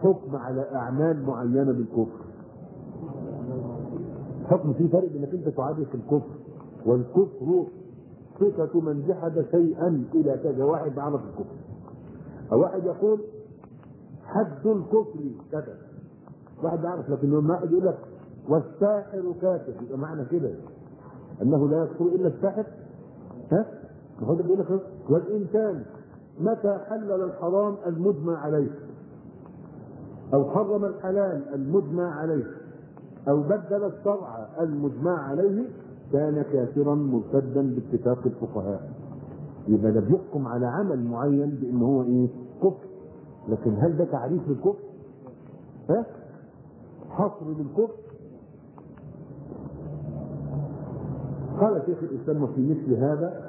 حكم على اعمال معينه بالكفر حكم في فرق انك انت تعرف الكفر والكفر صفة من جحد شيئا إلى كذا واحد عرف الكفر أو واحد يقول حد الكفر كذا واحد يعرف لكن لما واحد يقول لك والساحر كافر يبقى معنى كده أنه لا يكفر إلا الساحر ها؟ هو بيقول لك والإنسان متى حلل الحرام المجمع عليه أو حرم الحلال المجمع عليه أو بدل الشرع المجمع عليه كان كافرا مرتدا باتفاق الفقهاء يبقى ده بيحكم على عمل معين بان هو ايه كفر لكن هل ده تعريف للكفر ها حصر للكفر قال شيخ الاسلام وفي مثل هذا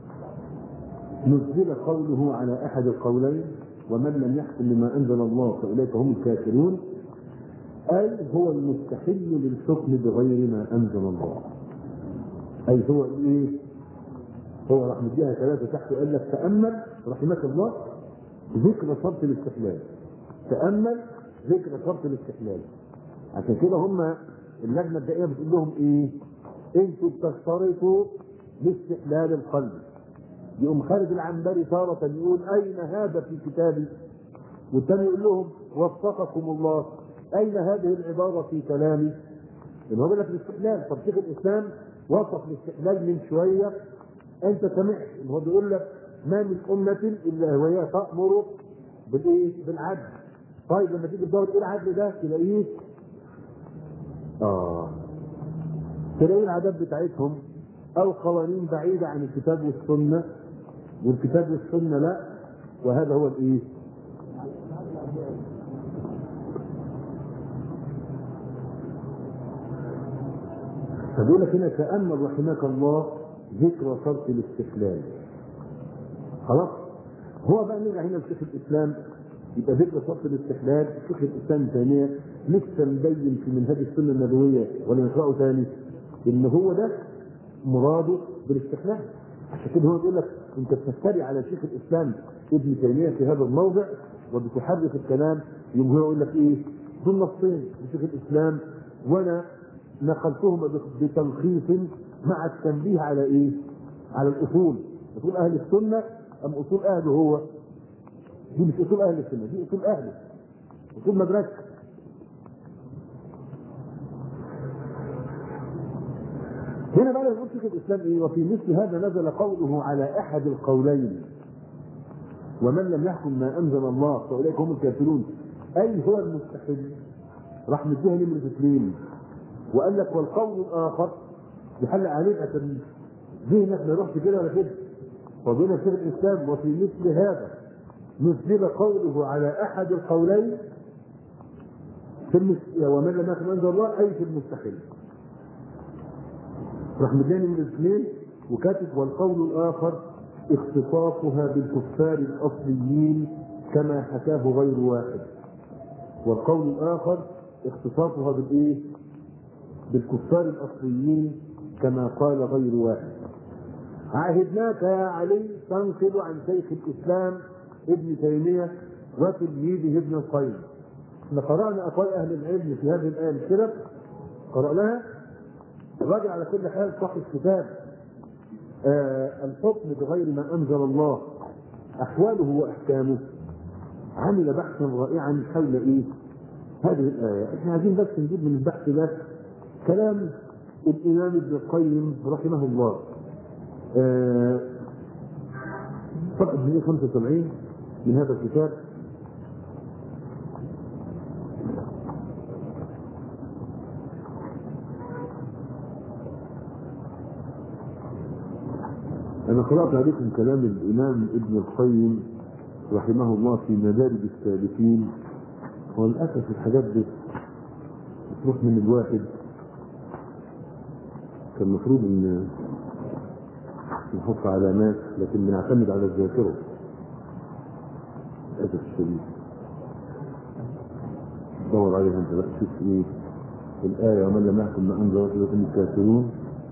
نزل قوله على احد القولين ومن لم يحكم بما انزل الله فاولئك هم الكافرون اي هو المستحل للحكم بغير ما انزل الله اي هو ايه؟ هو راح مديها ثلاثه تحت وقال لك تامل رحمك الله ذكر شرط الاستحلال تامل ذكر شرط الاستحلال عشان كده هم اللجنه الدائمه بتقول لهم ايه؟ انتوا بتشترطوا لاستحلال القلب يقوم خالد العنبري تارة يقول أين هذا في كتابي؟ والثاني يقول لهم وفقكم الله أين هذه العبارة في كلامي؟ اللي هو بيقول لك الاستحلال طب شيخ الإسلام وصف الاستحلال من شوية أنت سمعت اللي هو بيقول لك ما من أمة إلا وهي تأمر بالإيه؟ بالعدل طيب لما تيجي تدور إيه العدل ده تلاقيه آه تلاقي العادات بتاعتهم أو قوانين بعيدة عن الكتاب والسنة والكتاب والسنة لا وهذا هو الإيه؟ فبيقول لك هنا تأمل رحمك الله ذكر شرط الاستحلال خلاص هو بقى نرجع هنا لشيخ الاسلام يبقى ذكر شرط الاستحلال شيخ الاسلام ابن تيميه لسه مبين في منهج السنه النبويه ولا نقراه ثاني ان هو ده مراده بالاستحلال عشان كده هو بيقول لك انت بتفتري على شيخ الاسلام ابن تيميه في هذا الموضع وبتحرك الكلام يوم هو يقول لك ايه دول نصين لشيخ الاسلام وانا نقلتهما بتلخيص مع التنبيه على ايه؟ على الاصول اصول اهل السنه ام اصول اهله هو؟ دي مش اصول اهل السنه دي اصول اهله اصول مدرسه هنا بقى يقول شيخ الاسلام ايه؟ وفي مثل هذا نزل قوله على احد القولين ومن لم يحكم ما انزل الله فاولئك هم الكافرون اي هو المستحيل راح مديها نمره اثنين وقال لك والقول الاخر يحل عليك عشان ذهنك ما يروحش كده ولا كده فضيلة شيخ الاسلام وفي مثل هذا نزل قوله على احد القولين في المس... ومن لم يكن انزل الله اي في المستحيل راح مداني من الاثنين وكاتب والقول الاخر اختصاصها بالكفار الاصليين كما حكاه غير واحد والقول الاخر اختصاصها بالايه؟ بالكفار الاصليين كما قال غير واحد عهدناك يا علي تنقل عن شيخ الاسلام ابن تيميه وتلميذه ابن القيم احنا قرانا اقوال اهل العلم في هذه الايه مش كده؟ قراناها الراجل على كل حال صاحب كتاب آه الحكم بغير ما انزل الله احواله واحكامه عمل بحثا رائعا حول ايه؟ هذه الايه احنا عايزين بس نجيب من البحث ده كلام الامام ابن القيم رحمه الله آه صفحه 175 من هذا الكتاب أنا قرأت عليكم كلام الإمام ابن القيم رحمه الله في مدارج السالكين وللأسف الحاجات دي بتروح من الواحد كان المفروض إن نحط علامات لكن بنعتمد على الذاكرة للأسف الشديد دور عليها أنت بقى شوف إيه الآية ومن لم يحكم ما أنزل الله فهم الكافرون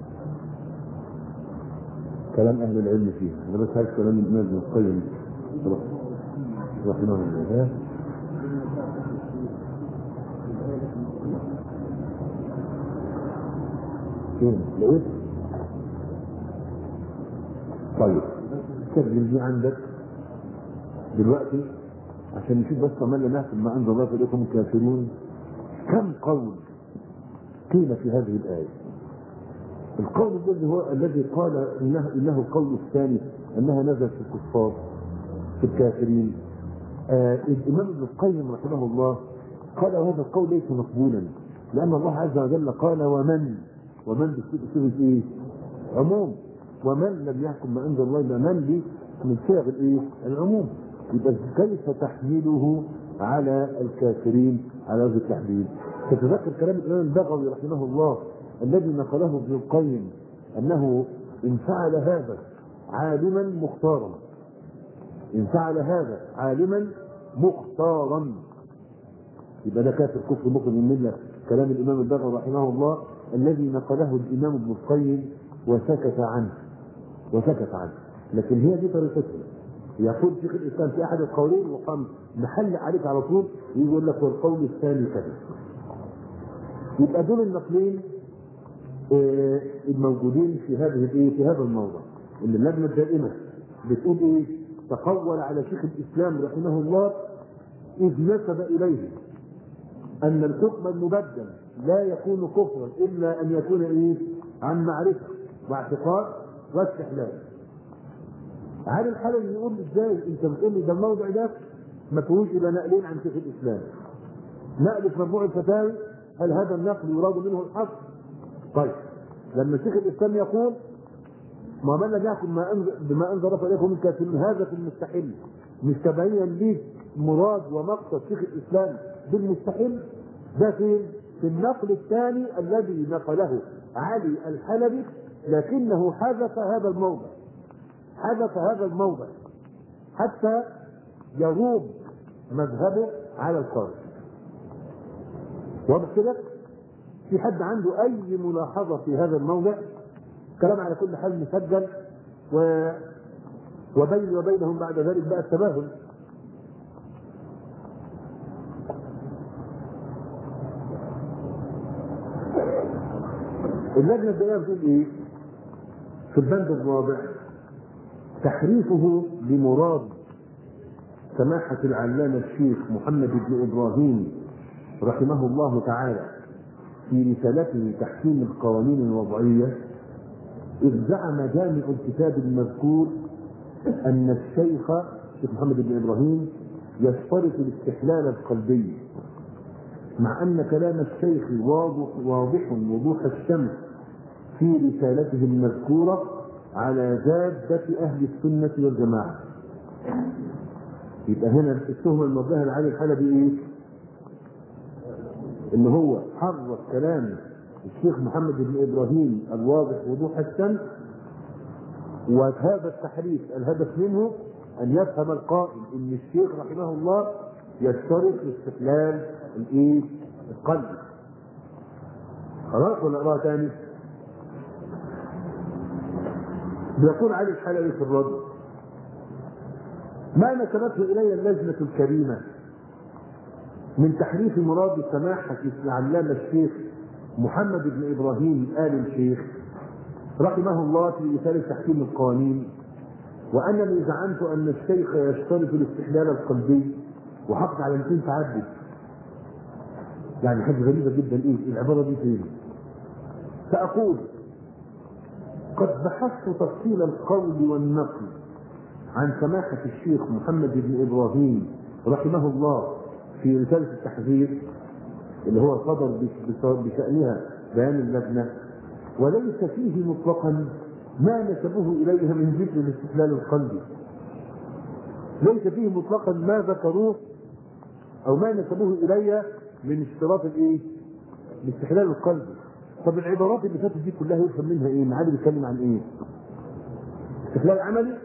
كلام اهل العلم فيها انا بس عايز كلام الامام ابن القيم رحمه الله فين لقيت طيب سجل دي عندك دلوقتي عشان نشوف بس ومن لم يحكم ما انزل الله فإليكم الكافرون كم قول قيل في هذه الآية القول الذي هو الذي قال انه انه القول الثاني انها نزلت في الكفار في الكافرين آه الامام ابن القيم رحمه الله قال هذا القول ليس مقبولا لان الله عز وجل قال ومن ومن بصيغه ايه؟ عموم ومن لم يحكم ما انزل الله الا من دي من صيغ الايه؟ العموم يبقى كيف تحمله على الكافرين على هذا التحديد تتذكر كلام الامام البغوي رحمه الله الذي نقله ابن القيم انه ان فعل هذا عالما مختارا ان فعل هذا عالما مختارا يبقى ده كافر كفر مخرج من المله كلام الامام البغوي رحمه الله الذي نقله الامام ابن القيم وسكت عنه وسكت عنه لكن هي دي طريقته يقول شيخ الاسلام في احد القولين وقام محل عليك على طول يقول لك والقول الثاني كذا يبقى دول النقلين آه، الموجودين في هذه الايه في هذا الموضع ان اللجنه الدائمه بتقول ايه تقول على شيخ الاسلام رحمه الله اذ نسب اليه ان الحكم المبدل لا يكون كفرا الا ان يكون ايه عن معرفه واعتقاد واستحلال هل الحلل يقول ازاي انت بتقول لي ده الموضع ده ما فيهوش الا نقلين عن شيخ الاسلام نقل في مجموع الفتاوي هل هذا النقل يراد منه الحق؟ طيب لما شيخ الاسلام يقول ما من لم يحكم ما انزل بما انزل الله اليكم من كافرين هذا في المستحيل مش تبين لي مراد ومقصد شيخ الاسلام بالمستحيل ده فين؟ في النقل الثاني الذي نقله علي الحلبي لكنه حذف هذا الموضع حذف هذا الموضع حتى يروب مذهبه على الخارج واضح كده؟ في حد عنده اي ملاحظه في هذا الموضع كلام على كل حال مسجل و وبيني وبينهم بعد ذلك بقى التباهل اللجنه الدائمه بتقول ايه؟ في البند الرابع تحريفه لمراد سماحة العلامة الشيخ محمد بن إبراهيم رحمه الله تعالى في رسالته تحكيم القوانين الوضعية إذ زعم جامع الكتاب المذكور أن الشيخ الشيخ محمد بن إبراهيم يشترط الاستحلال القلبي مع أن كلام الشيخ واضح واضح وضوح الشمس في رسالته المذكورة على جادة أهل السنة والجماعة يبقى هنا التهمة الموجهة لعلي الحلبي إيه؟ ان هو حرف كلام الشيخ محمد بن ابراهيم الواضح وضوح الشمس وهذا التحريف الهدف منه ان يفهم القائل ان الشيخ رحمه الله يشترط استقلال الايه؟ القلب. خلاص ولا اقراها تاني؟ بيقول علي الحلبي في الرد ما نسبته الي اللجنه الكريمه من تحريف مراد سماحة العلامة الشيخ محمد بن إبراهيم آل الشيخ رحمه الله في رسالة تحكيم القوانين وأنني زعمت أن الشيخ يشترط الاستحلال القلبي وحقق على 200 تعدد يعني حاجة غريبة جدا إيه العبارة دي فين؟ سأقول قد بحثت تفصيل القول والنقل عن سماحة الشيخ محمد بن إبراهيم رحمه الله في رسالة التحذير اللي هو صدر بشأنها بيان اللجنة وليس فيه مطلقا ما نسبوه إليها من ذكر الاستقلال القلبي ليس فيه مطلقا ما ذكروه أو ما نسبوه إلي من اشتراط الإيه؟ الاستحلال القلبي طب العبارات اللي فاتت دي كلها يفهم منها إيه؟ معالي بيتكلم عن إيه؟ استقلال عملي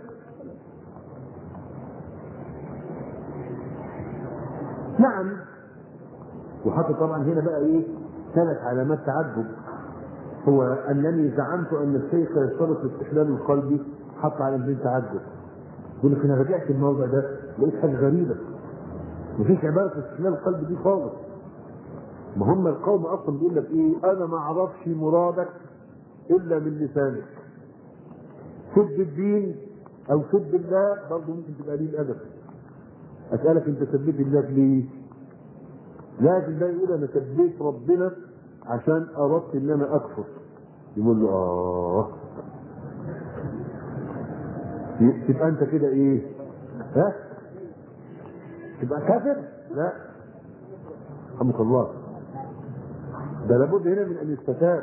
نعم وحط طبعا هنا بقى ايه ثلاث علامات تعجب هو انني زعمت ان الشيخ يشترط الاستحلال القلبي حط علامتين تعجب يقول لك انا رجعت الموضع ده لقيت حاجه غريبه مفيش عباره استحلال القلب دي خالص ما هم القوم اصلا بيقول لك ايه انا ما اعرفش مرادك الا من لسانك سب الدين او سب الله برضه ممكن تبقى قليل ادب اسالك انت سبيت الله ليه؟ لازم ده يقول انا سبيت ربنا عشان اردت ان انا اكفر يقول له اه تبقى انت كده ايه؟ ها؟ تبقى كافر؟ لا رحمك الله ده لابد هنا من ان يستتاب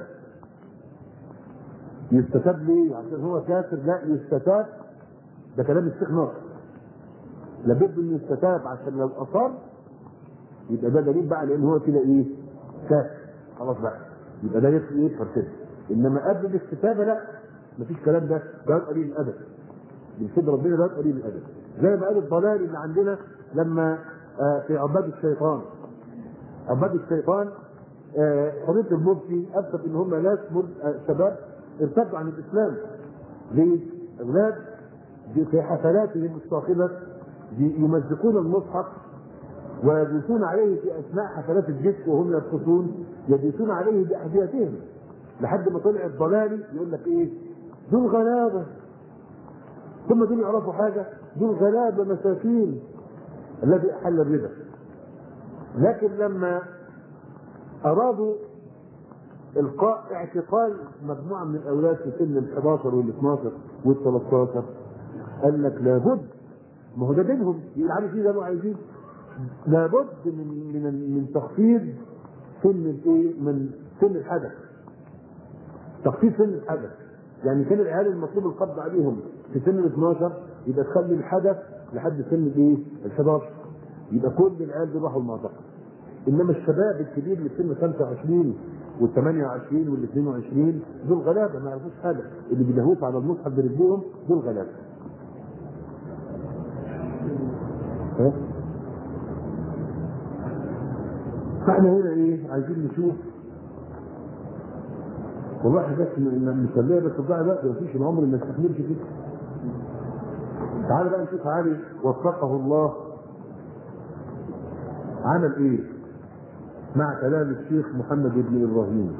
يستتاب ليه؟ عشان هو كافر لا يستتاب ده كلام الشيخ ناصر لابد انه يستتاب عشان لو اصر يبقى ده دليل بقى لان هو كده ايه؟ كافر خلاص بقى يبقى ده يكفي ايه؟ كده انما قبل الاستتابه لا مفيش كلام ده ده قليل الادب بيسيب ربنا ده قليل الادب زي ما قال الضلال اللي عندنا لما آه في عباد الشيطان عباد الشيطان قضيه المفتي اثبت ان هم ناس شباب ارتدوا عن الاسلام ليه؟ اولاد في حفلاتهم الصاخبه يمزقون المصحف ويدوسون عليه في اثناء حفلات الديسك وهم يرقصون يدوسون عليه باحذيتهم لحد ما طلع الضلالي يقول لك ايه؟ دول غلابه ثم دول يعرفوا حاجه دول غلابه مساكين الذي احل الربا لكن لما ارادوا القاء اعتقال مجموعه من الاولاد في سن ال 11 وال 12 وال 13 قال لك لابد ما هو ده دينهم يلعبوا فيه زي ما عايزين لابد من من من تخفيض سن الايه من سن الحدث تخفيض سن الحدث يعني كان العيال المطلوب القبض عليهم في سن ال 12 يبقى تخلي الحدث لحد سن الايه؟ ال 11 يبقى كل العيال دول راحوا المعتقل انما الشباب الكبير اللي سن 25 وال 28 وال 22 دول غلابه ما يعرفوش حاجه اللي بيلهوف على المصحف برجلهم دول غلابه ها؟ فاحنا هنا ايه عايزين نشوف والله احنا بس نسليها بس تضيع الوقت مفيش العمر ما يستحملش كده تعال بقى نشوف علي وفقه الله عمل ايه مع كلام الشيخ محمد بن ابراهيم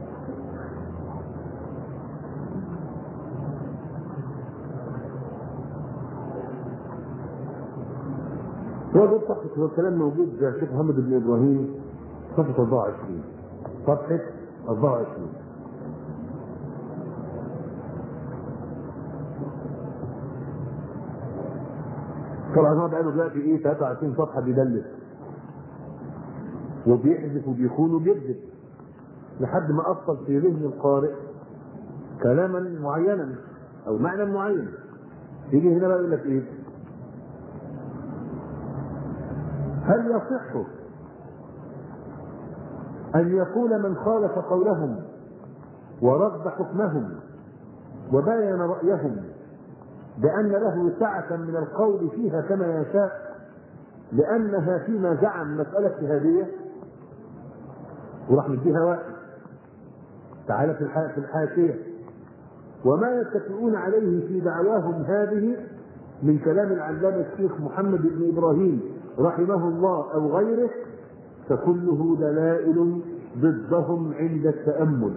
هو ده صفحة هو الكلام موجود زي الشيخ محمد بن ابراهيم صفحة 24 صفحة 24 طبعا هو بقى دلوقتي ايه 23 صفحة بيدلس وبيحذف وبيخون وبيكذب لحد ما أصل في ذهن القارئ كلاما معينا أو معنى معين يجي هنا بقى يقول لك إيه؟ هل يصح أن يقول من خالف قولهم ورد حكمهم وبين رأيهم بأن له سعة من القول فيها كما يشاء لأنها فيما زعم مسألة اجتهادية وراح مديها وقت تعالى في في الحاشية وما يتكئون عليه في دعواهم هذه من كلام العلامة الشيخ محمد بن إبراهيم رحمه الله أو غيره فكله دلائل ضدهم عند التأمل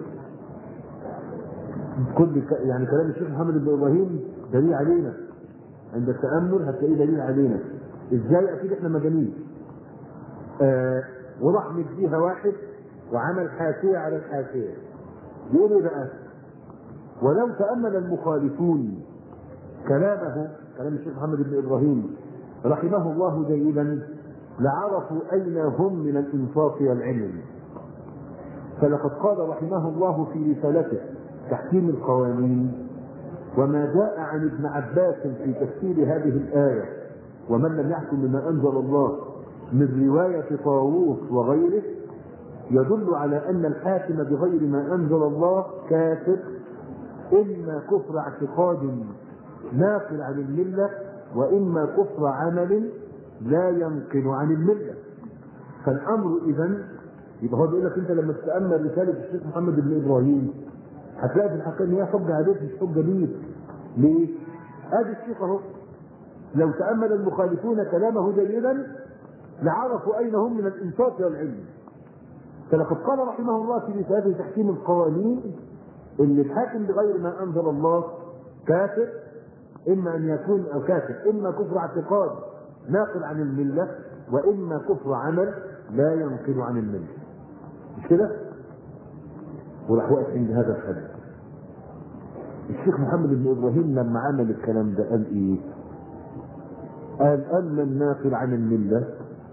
كل يعني كلام الشيخ محمد بن إبراهيم دليل علينا عند التأمل هتلاقيه دليل علينا ازاي اكيد احنا مجانين آه وراح مديها واحد وعمل حاشية على الحاشية يقول ايه بقى ولو تأمل المخالفون كلامه كلام الشيخ محمد بن ابراهيم رحمه الله جيدا لعرفوا اين هم من الانصاف والعلم فلقد قال رحمه الله في رسالته تحكيم القوانين وما جاء عن ابن عباس في تفسير هذه الآية ومن لم يحكم بما أنزل الله من رواية طاووس وغيره يدل على أن الحاكم بغير ما أنزل الله كافر إما كفر اعتقاد ناقل عن الملة وإما كفر عمل لا ينقل عن الملة فالأمر إذا يبقى هو بيقول لك أنت لما تتأمل رسالة الشيخ محمد بن إبراهيم هتلاقي في الحقيقة إن هي حجة عليك مش حجة ليك ليه؟ ادي الشيخ اهو لو تامل المخالفون كلامه جيدا لعرفوا اين هم من الانصاف والعلم فلقد قال رحمه الله في رسالته تحكيم القوانين ان الحاكم بغير ما انزل الله كافر اما ان يكون او كافر اما كفر اعتقاد ناقل عن المله واما كفر عمل لا ينقل عن المله مش كده؟ وراح واقف عند هذا الحد الشيخ محمد بن ابراهيم لما عمل الكلام ده قال ايه؟ قال اما الناقل عن المله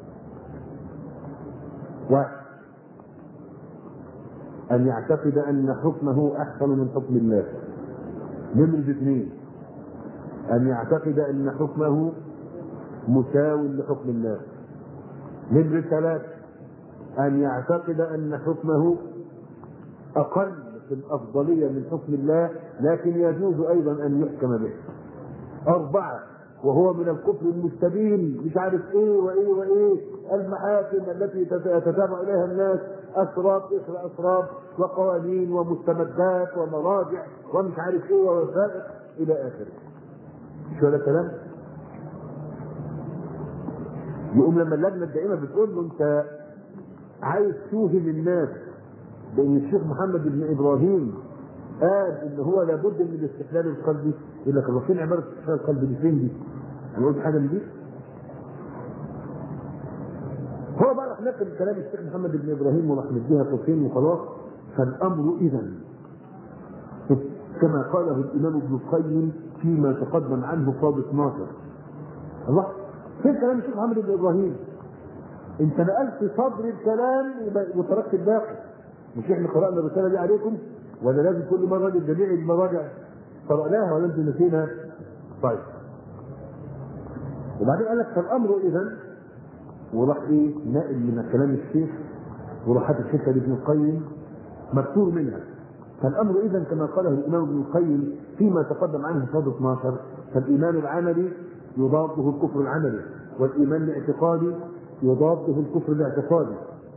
واحد أن يعتقد أن حكمه أحسن من حكم الله نمرة اثنين أن يعتقد أن حكمه مساو لحكم الله نمرة ثلاثة أن يعتقد أن حكمه أقل في الأفضلية من حكم الله لكن يجوز أيضا أن يحكم به أربعة وهو من الكفر المستبين مش عارف ايه وايه وايه المحاكم التي يتتابع اليها الناس اسراب اثر اسراب وقوانين ومستمدات ومراجع ومش عارف ايه ووثائق الى اخره مش هذا الكلام؟ يقوم لما اللجنه الدائمه بتقول له انت عايز توهم الناس بان الشيخ محمد بن ابراهيم قال ان هو لابد من الاستحلال القلبي يقول لك الله فين عباره الاستحلال القلبي دي فين دي؟ انا قلت حاجه من دي؟ هو بقى راح نقل كلام الشيخ محمد بن ابراهيم وراح مديها طرفين وخلاص فالامر اذا كما قاله الامام ابن القيم فيما تقدم عنه فاض 12 الله فين كلام الشيخ محمد بن ابراهيم؟ انت نقلت صدر الكلام وتركت الباقي مش احنا قرانا الرساله دي عليكم ولا لازم كل مره لجميع المراجع قرأناها ولا انتم نسينا؟ طيب وبعدين قال لك فالامر اذا وراح ايه نائل من كلام الشيخ وراح حاطط الحته لابن القيم مكتور منها فالامر اذا كما قاله الامام ابن القيم فيما تقدم عنه صاد 12 فالايمان العملي يضاده الكفر العملي والايمان الاعتقادي يضاده الكفر الاعتقادي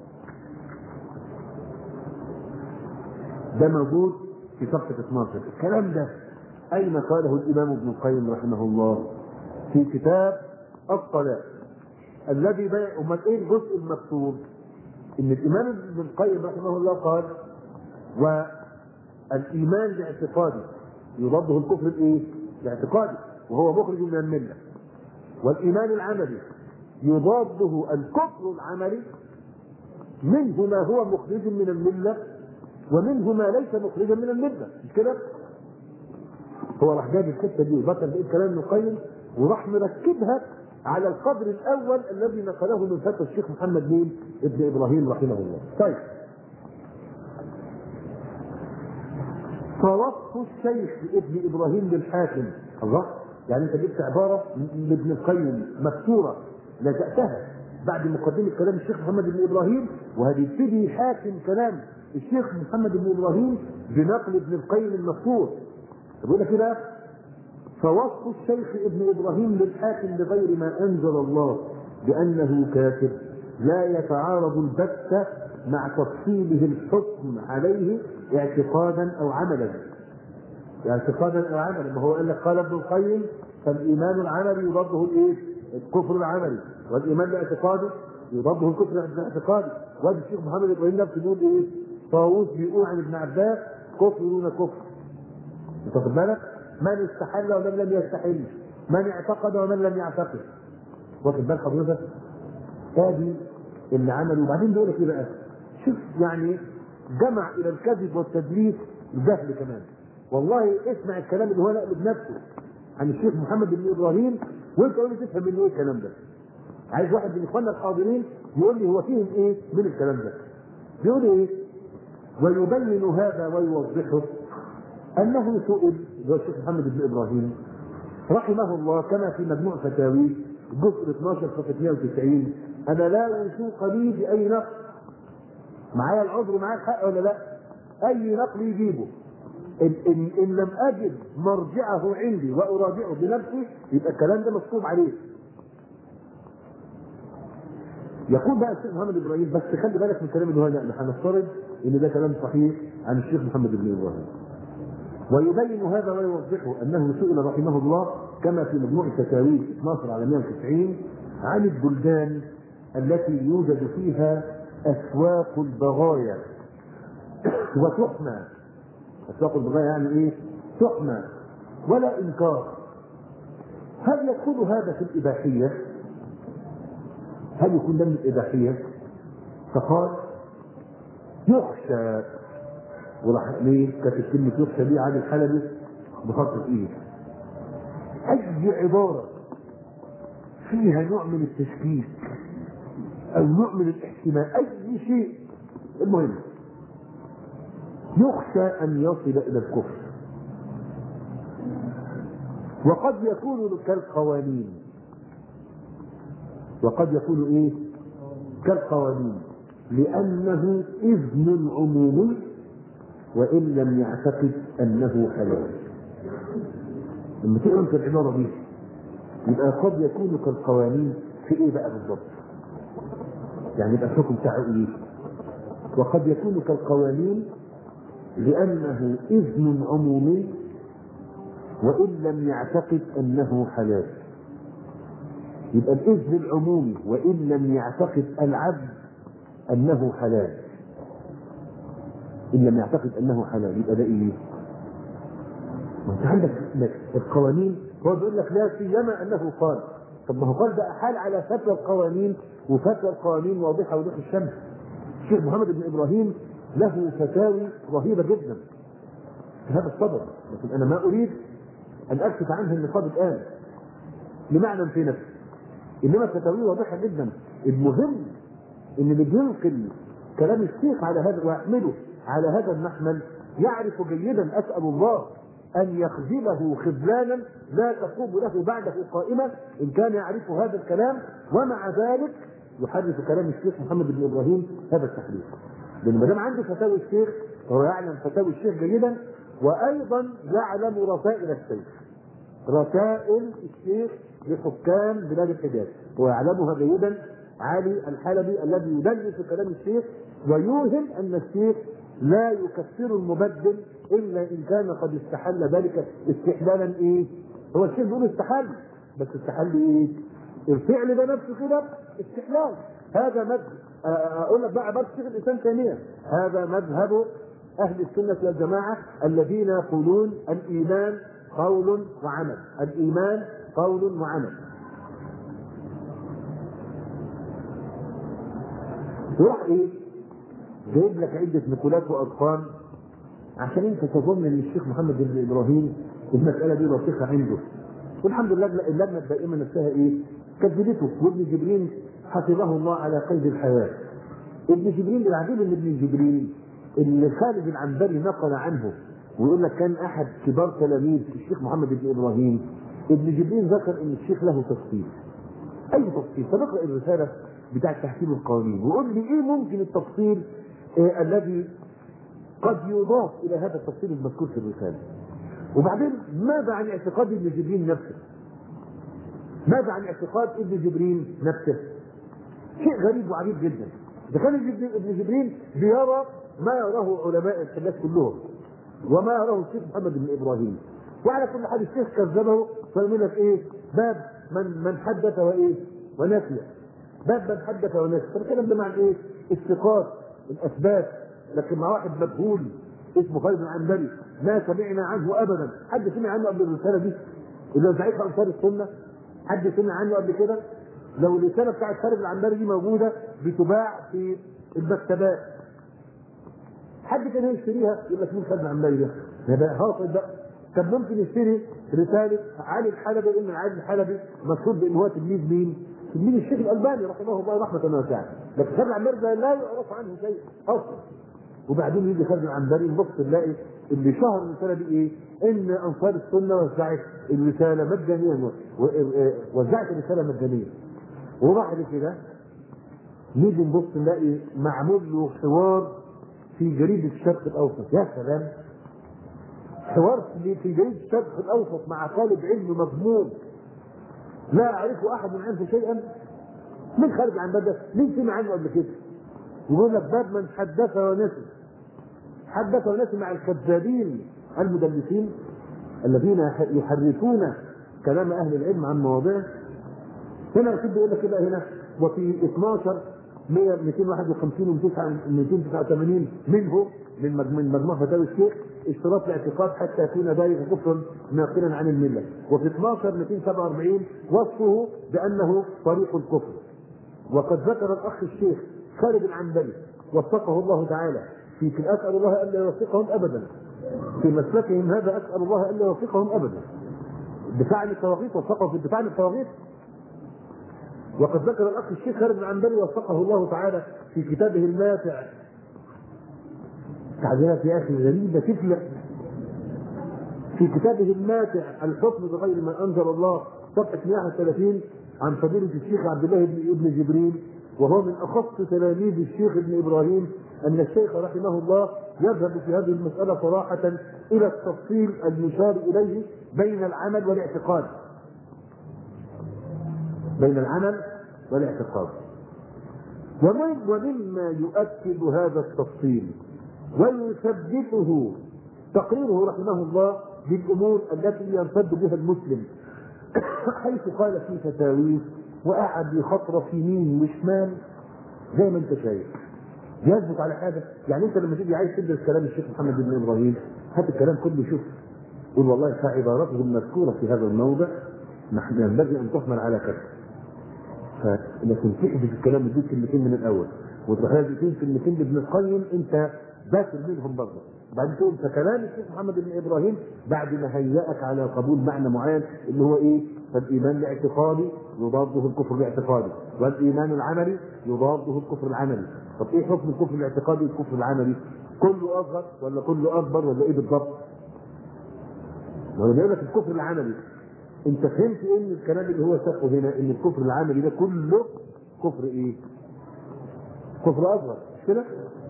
ده موجود في صفحة 12 الكلام ده أين قاله الإمام ابن القيم رحمه الله في كتاب الطلاق الذي بيع امال ايه الجزء المكتوب؟ ان الامام ابن القيم رحمه الله قال والايمان الاعتقادي يضاده الكفر الايه؟ الاعتقادي وهو مخرج من المله والايمان العملي يضاده الكفر العملي منه ما هو مخرج من المله ومنه ما ليس مخرجا من المله مش كده؟ هو راح جاب الحته دي وبطل بقيه كلام ابن القيم وراح مركبها على القدر الاول الذي نقله من فتوى الشيخ محمد مين ابن ابراهيم رحمه الله. طيب. فوصف الشيخ ابن ابراهيم للحاكم الله يعني انت جبت عباره لابن القيم مكسوره لجأتها بعد مقدمه كلام الشيخ محمد بن ابراهيم وهتبتدي حاكم كلام الشيخ محمد بن ابراهيم بنقل ابن القيم المكسور بيقول لك كده فوصف الشيخ ابن ابراهيم للحاكم بغير ما انزل الله بانه كافر لا يتعارض البتة مع تفصيله الحكم عليه اعتقادا او عملا اعتقادا او عملا ما هو قال لك قال ابن القيم فالايمان العملي يضاده الايه؟ الكفر العملي والايمان الاعتقادي يضاده الكفر الاعتقادي وادي الشيخ محمد ابراهيم نفسه بيقول ايه؟ طاووس بيقول عن ابن عباس كفر دون كفر انت واخد بالك؟ من استحل ومن لم يستحل من اعتقد ومن لم يعتقد واخد بال حضرتك ادي اللي عمله وبعدين بيقول لك ايه بقى شوف يعني جمع الى الكذب والتدليس الجهل كمان والله اسمع الكلام اللي هو نقله بنفسه عن الشيخ محمد بن ابراهيم وانت قول لي تفهم منه ايه الكلام ده عايز واحد من اخواننا الحاضرين يقول لي هو فهم ايه من الكلام ده بيقول ايه ويبين هذا ويوضحه انه سئل اللي هو الشيخ محمد بن ابراهيم رحمه الله كما في مجموع فتاويه الجزء 12 صفحه 190 انا لا وثوق لي باي نقل معايا العذر ومعايا الحق ولا لا؟ اي نقل يجيبه إن, إن, ان لم اجد مرجعه عندي واراجعه بنفسي يبقى الكلام ده مكتوب عليه. يقول بقى الشيخ محمد ابراهيم بس خلي بالك من الكلام اللي هو نقله هنفترض ان ده كلام صحيح عن الشيخ محمد بن ابراهيم. ويبين هذا ويوضحه انه سئل رحمه الله كما في مجموع الفتاوي 12 على 190 عن البلدان التي يوجد فيها اسواق البغايا وتحمى اسواق البضائع يعني ايه؟ تحمى ولا انكار هل يدخل هذا في الاباحيه؟ هل يكون ده من الاباحيه؟ فقال يخشى وراح ليه كانت كلمه يخشى دي عن الحلبي بخط الايد اي عباره فيها نوع من التشكيك او نوع من الاحتمال اي شيء المهم يخشى ان يصل الى الكفر وقد يكون كالقوانين وقد يكون ايه كالقوانين لانه اذن عمومي وان لم يعتقد انه حلال لما تقرا في العباره دي يبقى قد يكون كالقوانين في ايه بقى بالضبط يعني يبقى الحكم بتاعه ايه وقد يكون كالقوانين لانه اذن عمومي وان لم يعتقد انه حلال يبقى الاذن العمومي وان لم يعتقد العبد انه حلال ان لم يعتقد انه حلال يبقى ده ايه ما انت عندك القوانين هو بيقول لك لا سيما انه قال طب ما هو قال ده احال على فتوى القوانين وفتوى القوانين واضحه وضوح الشمس الشيخ محمد بن ابراهيم له فتاوي رهيبه جدا في هذا الصدد لكن انا ما اريد ان اكشف عنه النقاب الان لمعنى في نفسه انما فتاويه واضحه جدا المهم ان اللي بينقل كلام الشيخ على هذا ويحمله على هذا المحمل يعرف جيدا اسال الله ان يخذله خذلانا لا تقوم له بعده قائمه ان كان يعرف هذا الكلام ومع ذلك يحرف كلام الشيخ محمد بن ابراهيم هذا التحريف لان ما دام عنده فتاوي الشيخ فهو يعلم فتاوي الشيخ جيدا وايضا يعلم رسائل الشيخ رسائل الشيخ لحكام بلاد الحجاز ويعلمها جيدا علي الحلبي الذي يدلس كلام الشيخ ويوهم ان الشيخ لا يكفر المبدل الا ان كان قد استحل ذلك استحلالا ايه؟ هو الشيخ بيقول استحل بس استحل ايه؟ الفعل ده نفسه كده استحلال هذا مذهب اقول لك بقى عباره شيخ الاسلام تيميه هذا مذهب اهل السنه والجماعه الذين يقولون الايمان قول وعمل الايمان قول وعمل يروح ايه جايب لك عده نقولات وارقام عشان انت تظن ان الشيخ محمد بن ابراهيم المساله دي لطيفه عنده والحمد لله اللجنه الدائمه نفسها ايه كذبته وابن جبريل حفظه الله على قيد الحياه ابن جبريل العجيب ان ابن جبريل اللي خالد العنبري نقل عنه ويقول لك كان احد كبار تلاميذ الشيخ محمد بن ابراهيم ابن جبريل ذكر ان الشيخ له تفصيل اي تفصيل فنقرا الرساله بتاع تحكيم القوانين وقول لي ايه ممكن التفصيل آه الذي قد يضاف الى هذا التفصيل المذكور في الرساله وبعدين ماذا عن اعتقاد ابن جبريل نفسه ماذا عن اعتقاد ابن جبريل نفسه شيء غريب وعجيب جدا ده كان ابن جبريل بيرى ما يراه علماء الحجاز كلهم وما يراه الشيخ محمد بن ابراهيم وعلى كل حال الشيخ كذبه فيقول لك ايه باب من من حدث وايه ونسي باب من حدث ونسي فالكلام ده مع ايه الثقات الاثبات لكن مع واحد مجهول اسمه خالد العنبري ما سمعنا عنه ابدا حد سمع عنه قبل الرساله دي اللي زعيمها انصار السنه حد سمع عنه قبل كده لو الرساله بتاعت خالد العنبري دي موجوده بتباع في المكتبات حد كان يشتريها يقول لك مين خالد العنبري ده؟ ده بقى هاصل بقى طب ممكن يشتري رساله علي الحلبي لان علي الحلبي مشهور بان هو تلميذ مين؟ تلميذ الشيخ الالباني رحمه الله رحمه واسعه لكن خالد العنبري ده لا يعرف عنه شيء اصلا وبعدين يجي خالد العنبري نبص نلاقي اللي شهر الرساله دي ايه؟ ان انصار السنه وزعت الرساله مجانيا وزعت الرساله مجانيا وبعد كده نيجي نبص نلاقي معمول له حوار في جريده الشرق الاوسط يا سلام حوار في جريده الشرق الاوسط مع طالب علم مضمون لا يعرف احد من عنه شيئا من خارج عن باب مين سمع عنه قبل كده؟ يقول لك باب من حدث ونسي حدث ونسي مع الكذابين المدلسين الذين يحرفون كلام اهل العلم عن مواضعه هنا يحب يقول لك كده هنا وفي 12 100 251 و 289 منه من مج- من مجموع فتاوي الشيخ اشتراط الاعتقاد حتى يكون ذلك كفرا ناقلا عن المله وفي 12 247 وصفه بانه طريق الكفر وقد ذكر الاخ الشيخ خالد العنبري وفقه الله تعالى في في اسال الله الا يوفقهم ابدا في مسلكهم هذا اسال الله الا يوفقهم ابدا الدفاع عن الطواغيت وفقه في الدفاع عن الطواغيت وقد ذكر الاخ الشيخ خالد العنبري وفقه الله تعالى في كتابه الماتع تعبيرات يا اخي غريبه تفلح في كتابه الماتع الحكم بغير ما انزل الله صفحه 131 عن فضيله الشيخ عبد الله بن ابن جبريل وهو من اخص تلاميذ الشيخ ابن ابراهيم ان الشيخ رحمه الله يذهب في هذه المساله صراحه الى التفصيل المشار اليه بين العمل والاعتقاد. بين العمل والاعتقاد. ومن ومما يؤكد هذا التفصيل ويثبته تقريره رحمه الله بالامور التي يرتد بها المسلم حيث قال في فتاويه وقعد يخطرف يمين وشمال زي ما انت شايف يثبت على حاجه يعني انت لما تيجي عايز تدرس كلام الشيخ محمد بن ابراهيم هات الكلام كله شوف قول والله فعبارته المذكوره في هذا الموضع نحن ينبغي ان تحمل على كذا فلكن تحذف الكلام دي كلمتين من الاول وتروح لازم كلمتين لابن القيم انت باكل منهم برضه بعد تقول فكلام الشيخ محمد بن ابراهيم بعد ما هيأك على قبول معنى معين اللي هو ايه؟ فالايمان الاعتقادي يضاده الكفر الاعتقادي والايمان العملي يضاده الكفر العملي طب ايه حكم الكفر الاعتقادي والكفر العملي؟ كله اصغر ولا كله اكبر ولا ايه بالضبط؟ ما هو بيقول لك الكفر العملي انت فهمت ايه من الكلام اللي هو ساقه هنا ان الكفر العملي ده كله كفر ايه؟ كفر اصغر مش كده؟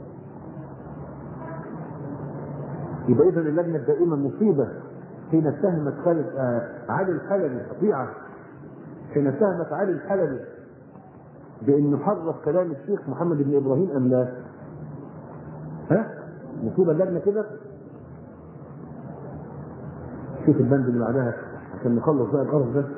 يبقى اذا اللجنه الدائمه مصيبه حين اتهمت خالد آه علي الحلبي قطيعه حين اتهمت علي الحلبي بانه حرف كلام الشيخ محمد بن ابراهيم ام لا؟ ها؟ مصيبه اللجنه كده؟ شوف البند اللي بعدها عشان نخلص بقى القرف ده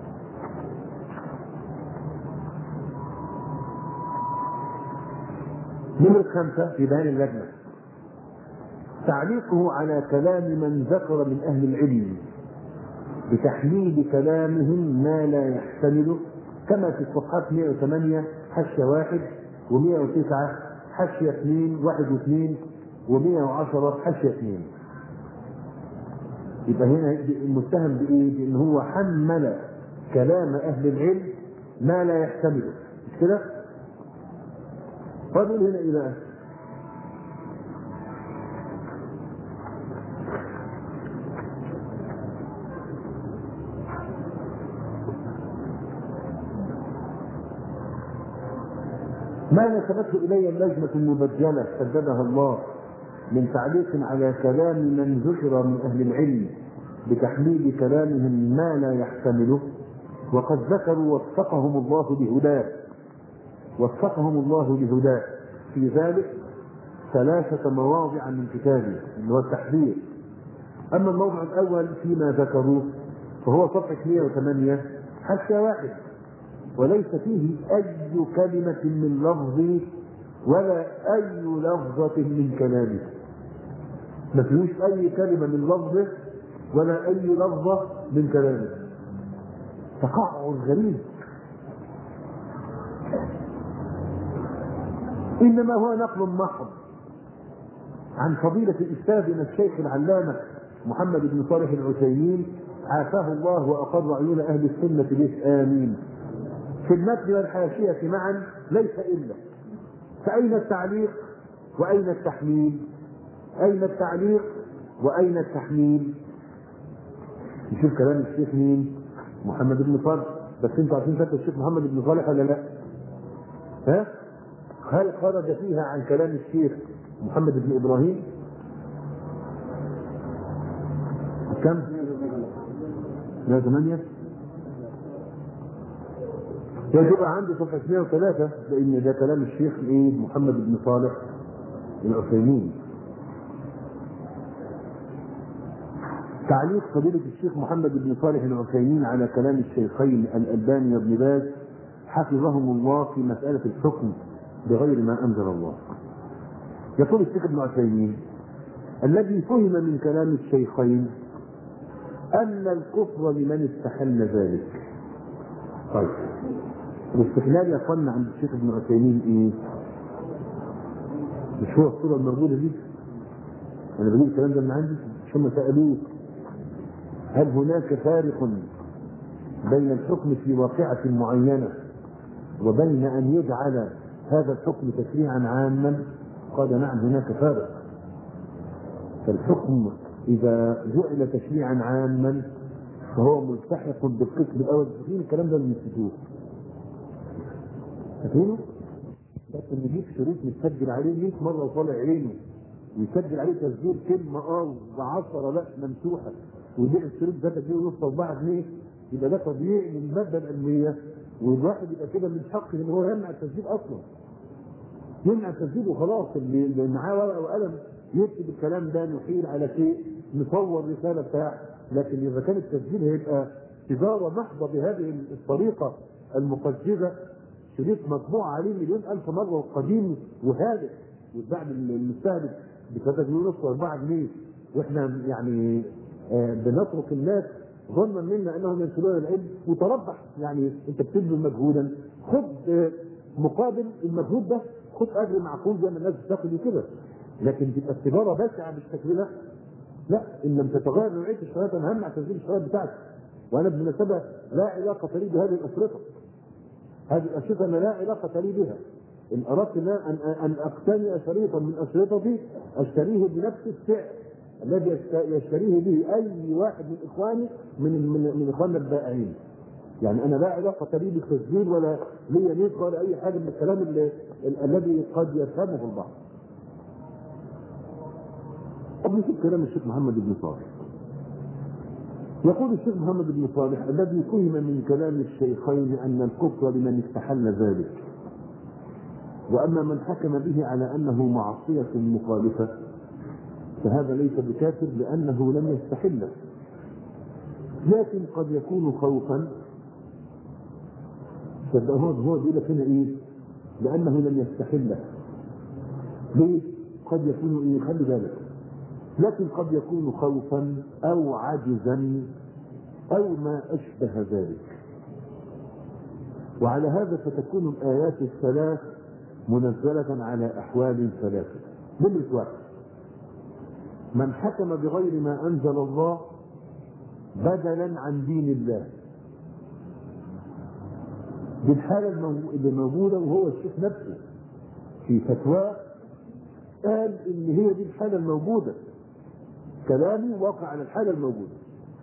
نمرة خمسة في بيان اللجنة تعليقه على كلام من ذكر من أهل العلم بتحليل كلامهم ما لا يحتمله كما في الصفحات 108 حاشية واحد و109 حاشية اثنين واحد واثنين و110 حاشية اثنين يبقى هنا المتهم بايه؟ بان هو حمل كلام اهل العلم ما لا يحتمله مش كده؟ فاضل هنا ايه بقى؟ ما نسبته الي اللجنه المبجله سددها الله من تعليق على كلام من ذكر من اهل العلم بتحميل كلامهم ما لا يحتمله وقد ذكروا وفقهم الله بهداه وفقهم الله بهداه في ذلك ثلاثة مواضع من كتابه اللي هو التحذير أما الموضع الأول فيما ذكروه فهو صفحة 108 حاشية واحد وليس فيه أي كلمة من لفظ ولا أي لفظة من كلامه ما فيهوش أي كلمة من لفظه ولا أي لفظة من كلامه تقعر غريب إنما هو نقل محض عن فضيلة أستاذنا الشيخ العلامة محمد بن صالح العثيمين عافاه الله وأقر عيون أهل السنة به آمين في المتن والحاشية معا ليس إلا فأين التعليق وأين التحميل أين التعليق وأين التحميل نشوف كلام الشيخ مين محمد بن صالح بس انتوا عارفين فاكر الشيخ محمد بن صالح ولا لا ها هل خرج فيها عن كلام الشيخ محمد بن ابراهيم كم 108 يجب عندي صفحة 103 لأن ده كلام الشيخ إيه محمد بن صالح العثيمين تعليق فضيلة الشيخ محمد بن صالح العثيمين على كلام الشيخين الألباني وابن باز حفظهم الله في مسألة الحكم بغير ما انزل الله يقول الشيخ ابن عثيمين الذي فهم من كلام الشيخين ان الكفر لمن استحل ذلك طيب الاستحلال يا اخوانا عند الشيخ ابن عثيمين ايه؟ مش هو الصوره الموجوده دي؟ انا بقول الكلام ده من عندي مش هم سالوه هل هناك فارق بين الحكم في واقعة معينة وبين أن يجعل هذا الحكم تشريعا عاما قال نعم هناك فارق فالحكم إذا جعل تشريعا عاما فهو ملتحق بالقسم الأول فين الكلام ده من الفتوح فاكرينه؟ لكن نجيب شريط متسجل عليه 100 مرة وطالع عينه ويسجل عليه تسجيل كلمة اه وعشرة لا ممسوحة ويبيع الشريط ده تجيبه نص 4 جنيه يبقى ده تضييع للمادة العلمية والواحد يبقى كده من حقه ان هو يمنع التسجيل اصلا يمنع التسجيل وخلاص اللي اللي معاه ورقه وقلم يكتب الكلام ده نحيل على شيء نصور رساله بتاع لكن اذا كان التسجيل هيبقى تجاره محضه بهذه الطريقه المقززه شريط مطبوع عليه مليون الف مره وقديم وهادئ واتباع المستهلك ب 3 جنيه ونص و4 جنيه واحنا يعني آه بنترك الناس ظنا منا انهم ينسلون العلم وتربح يعني انت بتبذل مجهودا خد آه مقابل المجهود ده خد اجر معقول زي ما الناس بتاخد كده لكن تبقى التجاره بشعه بالشكل ده لا ان لم تتغير نوعيه الشهادات انا همنع تسجيل الشهادات بتاعتي وانا بالمناسبه لا علاقه لي بهذه الاشرطه هذه الاشرطه انا لا علاقه لي بها ان اردت ان ان ان اقتني شريطا من اشرطتي اشتريه بنفس السعر الذي يشتريه به اي واحد من اخواني من من, من اخواننا البائعين يعني انا لا علاقه لي بالتسجيل ولا لي نيت ولا اي حاجه من الكلام اللي الذي قد يفهمه البعض. طب نشوف كلام الشيخ محمد بن صالح. يقول الشيخ محمد بن صالح الذي فهم من كلام الشيخين ان الكفر لمن استحل ذلك. واما من حكم به على انه معصيه مخالفه فهذا ليس بكافر لانه لم يستحله. لكن قد يكون خوفا يبقى هو هو بيقول لك هنا ايه؟ لانه لم يستحله. ليه؟ قد يكون ايه؟ خلي بالك. لكن قد يكون خوفا او عجزا او ما اشبه ذلك. وعلى هذا فتكون الايات الثلاث منزلة على احوال ثلاثة. نمرة واحد. من حكم بغير ما انزل الله بدلا عن دين الله دي الحالة اللي موجودة وهو الشيخ نفسه في فتواه قال إن هي دي الحالة الموجودة كلامي واقع على الحالة الموجودة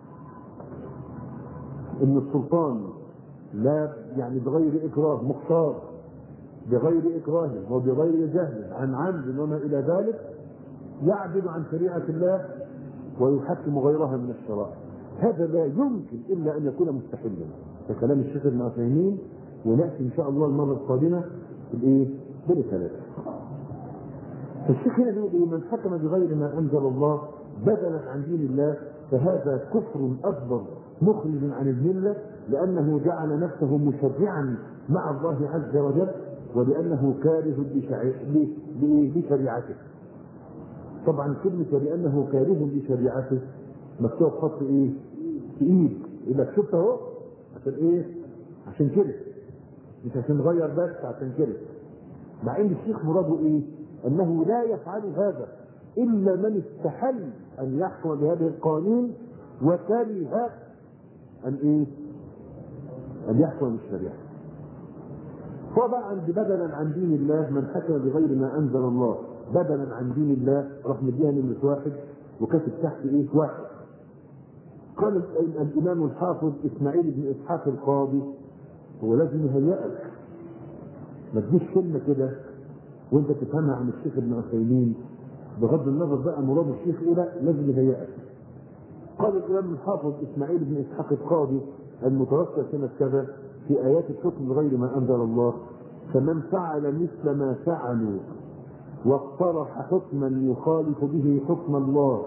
إن السلطان لا يعني بغير إكراه مختار بغير إكراه وبغير جهل عن عمد وما إلى ذلك يعدل عن شريعة الله ويحكم غيرها من الشرائع هذا لا يمكن إلا أن يكون مستحلا كلام الشيخ ابن عثيمين وناتي ان شاء الله المره القادمه بالايه؟ بالثلاثه. فالشيخ هنا بيقول ايه؟ من حكم بغير ما انزل الله بدلا عن دين الله فهذا كفر اكبر مخرج عن المله لانه جعل نفسه مشرعا مع الله عز وجل ولانه كاره لشريعته. طبعا كلمه ولانه كاره لشريعته مكتوب خط ايه؟ تقيل يقول لك شفت اهو عشان ايه؟ عشان كده مش عشان نغير بس عشان كده مع ان الشيخ مراده ايه؟ انه لا يفعل هذا الا من استحل ان يحكم بهذه القوانين وكره ان ايه؟ ان يحكم بالشريعه. طبعا بدلا عن دين الله من حكم بغير ما انزل الله بدلا عن دين الله راح مديها نمرة واحد وكاتب تحت ايه؟ واحد. قال الامام الحافظ اسماعيل بن اسحاق القاضي هو لازم يهيئك ما تجيش كلمة كده وانت تفهمها عن الشيخ ابن عثيمين بغض النظر بقى مراد الشيخ ايه لا لازم يهيئك قال الامام الحافظ اسماعيل بن اسحاق القاضي المتوفى سنة كذا في ايات الحكم بغير ما انزل الله فمن فعل مثل ما فعلوا واقترح حكما يخالف به حكم الله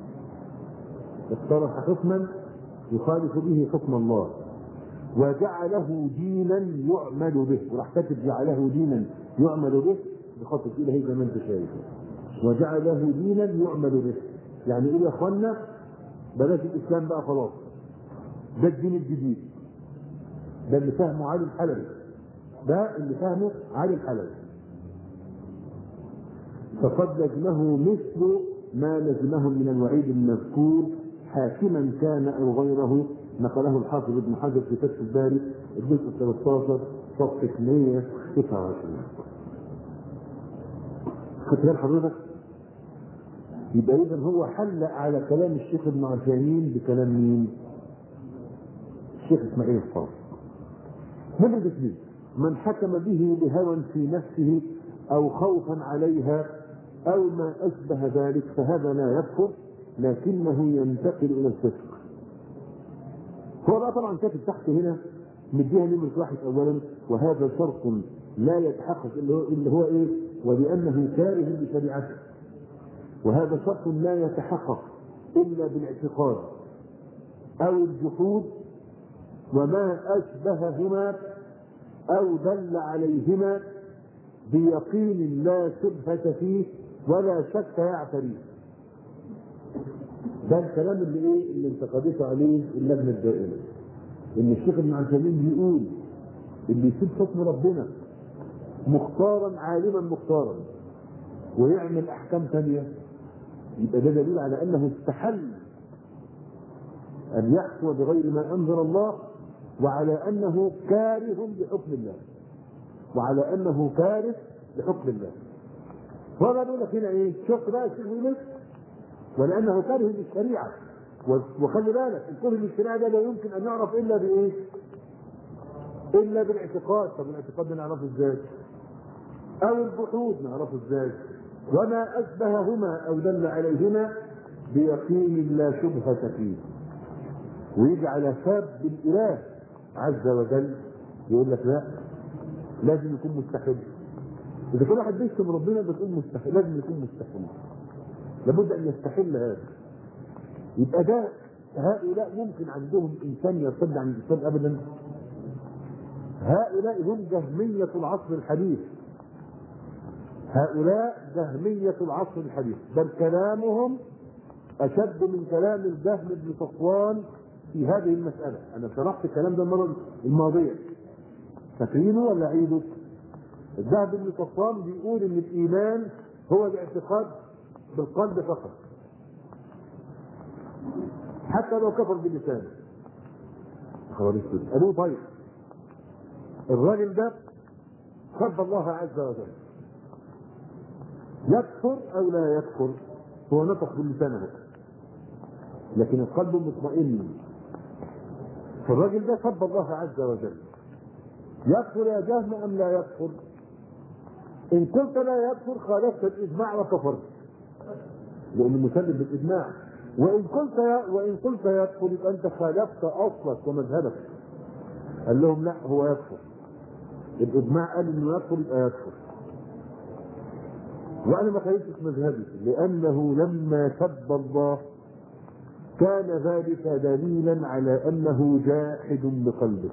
اقترح حكما يخالف به حكم الله وجعله دينا يعمل به وراح كاتب جعله دينا يعمل به بخط الى هي زي ما انت شايف وجعله دينا يعمل به يعني ايه يا اخوانا بلاش الاسلام بقى خلاص ده الدين الجديد ده اللي فهمه علي الحلبي ده اللي فهمه علي الحلبي فقد لزمه مثل ما لزمه من الوعيد المذكور حاكما كان او غيره نقله الحافظ ابن حجر في فتح الباري الجزء 13 صفحه 129 خدت بال حضرتك؟ يبقى اذا هو حل على كلام الشيخ ابن عثيمين بكلام مين؟ الشيخ اسماعيل الصاوي. نمرة اثنين من حكم به بهوى في نفسه او خوفا عليها او ما اشبه ذلك فهذا لا يكفر لكنه ينتقل الى الفسق. هو بقى طبعا كاتب تحت هنا مديها نمرة واحد اولا وهذا شرط لا يتحقق اللي هو, اللي هو ايه؟ ولانه كاره لشريعته. وهذا شرط لا يتحقق الا بالاعتقاد او الجحود وما اشبههما او دل عليهما بيقين لا شبهة فيه ولا شك يعتريه ده الكلام اللي ايه اللي انتقدته عليه اللجنه الدائمه ان الشيخ ابن عثيمين بيقول اللي يسيب حكم ربنا مختارا عالما مختارا ويعمل احكام ثانيه يبقى ده دليل على انه استحل ان يحكم بغير ما انزل الله وعلى انه كاره لحكم الله وعلى انه كاره لحكم الله فهو بيقول لك هنا ايه شفت بقى الشيخ بيقول ولانه كاره للشريعه وخلي بالك الكره للشريعه ده لا يمكن ان يعرف الا بايه؟ الا بالاعتقاد طب الاعتقاد ده نعرفه ازاي؟ او الجحود نعرفه ازاي؟ وما اشبههما او دل عليهما بيقين لا شبهه فيه ويجي على ساب الاله عز وجل يقول لك لا لازم يكون مستحيل اذا كل واحد بيشتم ربنا بتقول مستحيل لازم يكون مستحيل لابد ان يستحل هذا يبقى ده هؤلاء ممكن عندهم انسان يرتد عن الاسلام ابدا هؤلاء هم جهمية العصر الحديث هؤلاء جهمية العصر الحديث بل كلامهم أشد من كلام الجهم بن صفوان في هذه المسألة أنا شرحت الكلام ده المرة الماضية فاكرينه ولا أعيده؟ الجهم بن صفوان بيقول إن الإيمان هو الاعتقاد بالقلب فقط حتى لو كفر باللسان خبر اسود قالوا طيب الراجل ده سب الله عز وجل يكفر او لا يكفر هو نطق بلسانه لكن القلب مطمئن فالراجل ده سب الله عز وجل يكفر يا جهم ام لا يكفر ان قلت لا يكفر خالفت الاجماع وكفرت لان مسلم بالاجماع وان قلت وان قلت يكفر يبقى انت خالفت اصلك ومذهبك قال لهم لا هو يكفر الاجماع قال انه يكفر يبقى يكفر وانا ما خالفتش مذهبي لانه لما سب الله كان ذلك دليلا على انه جاحد بقلبه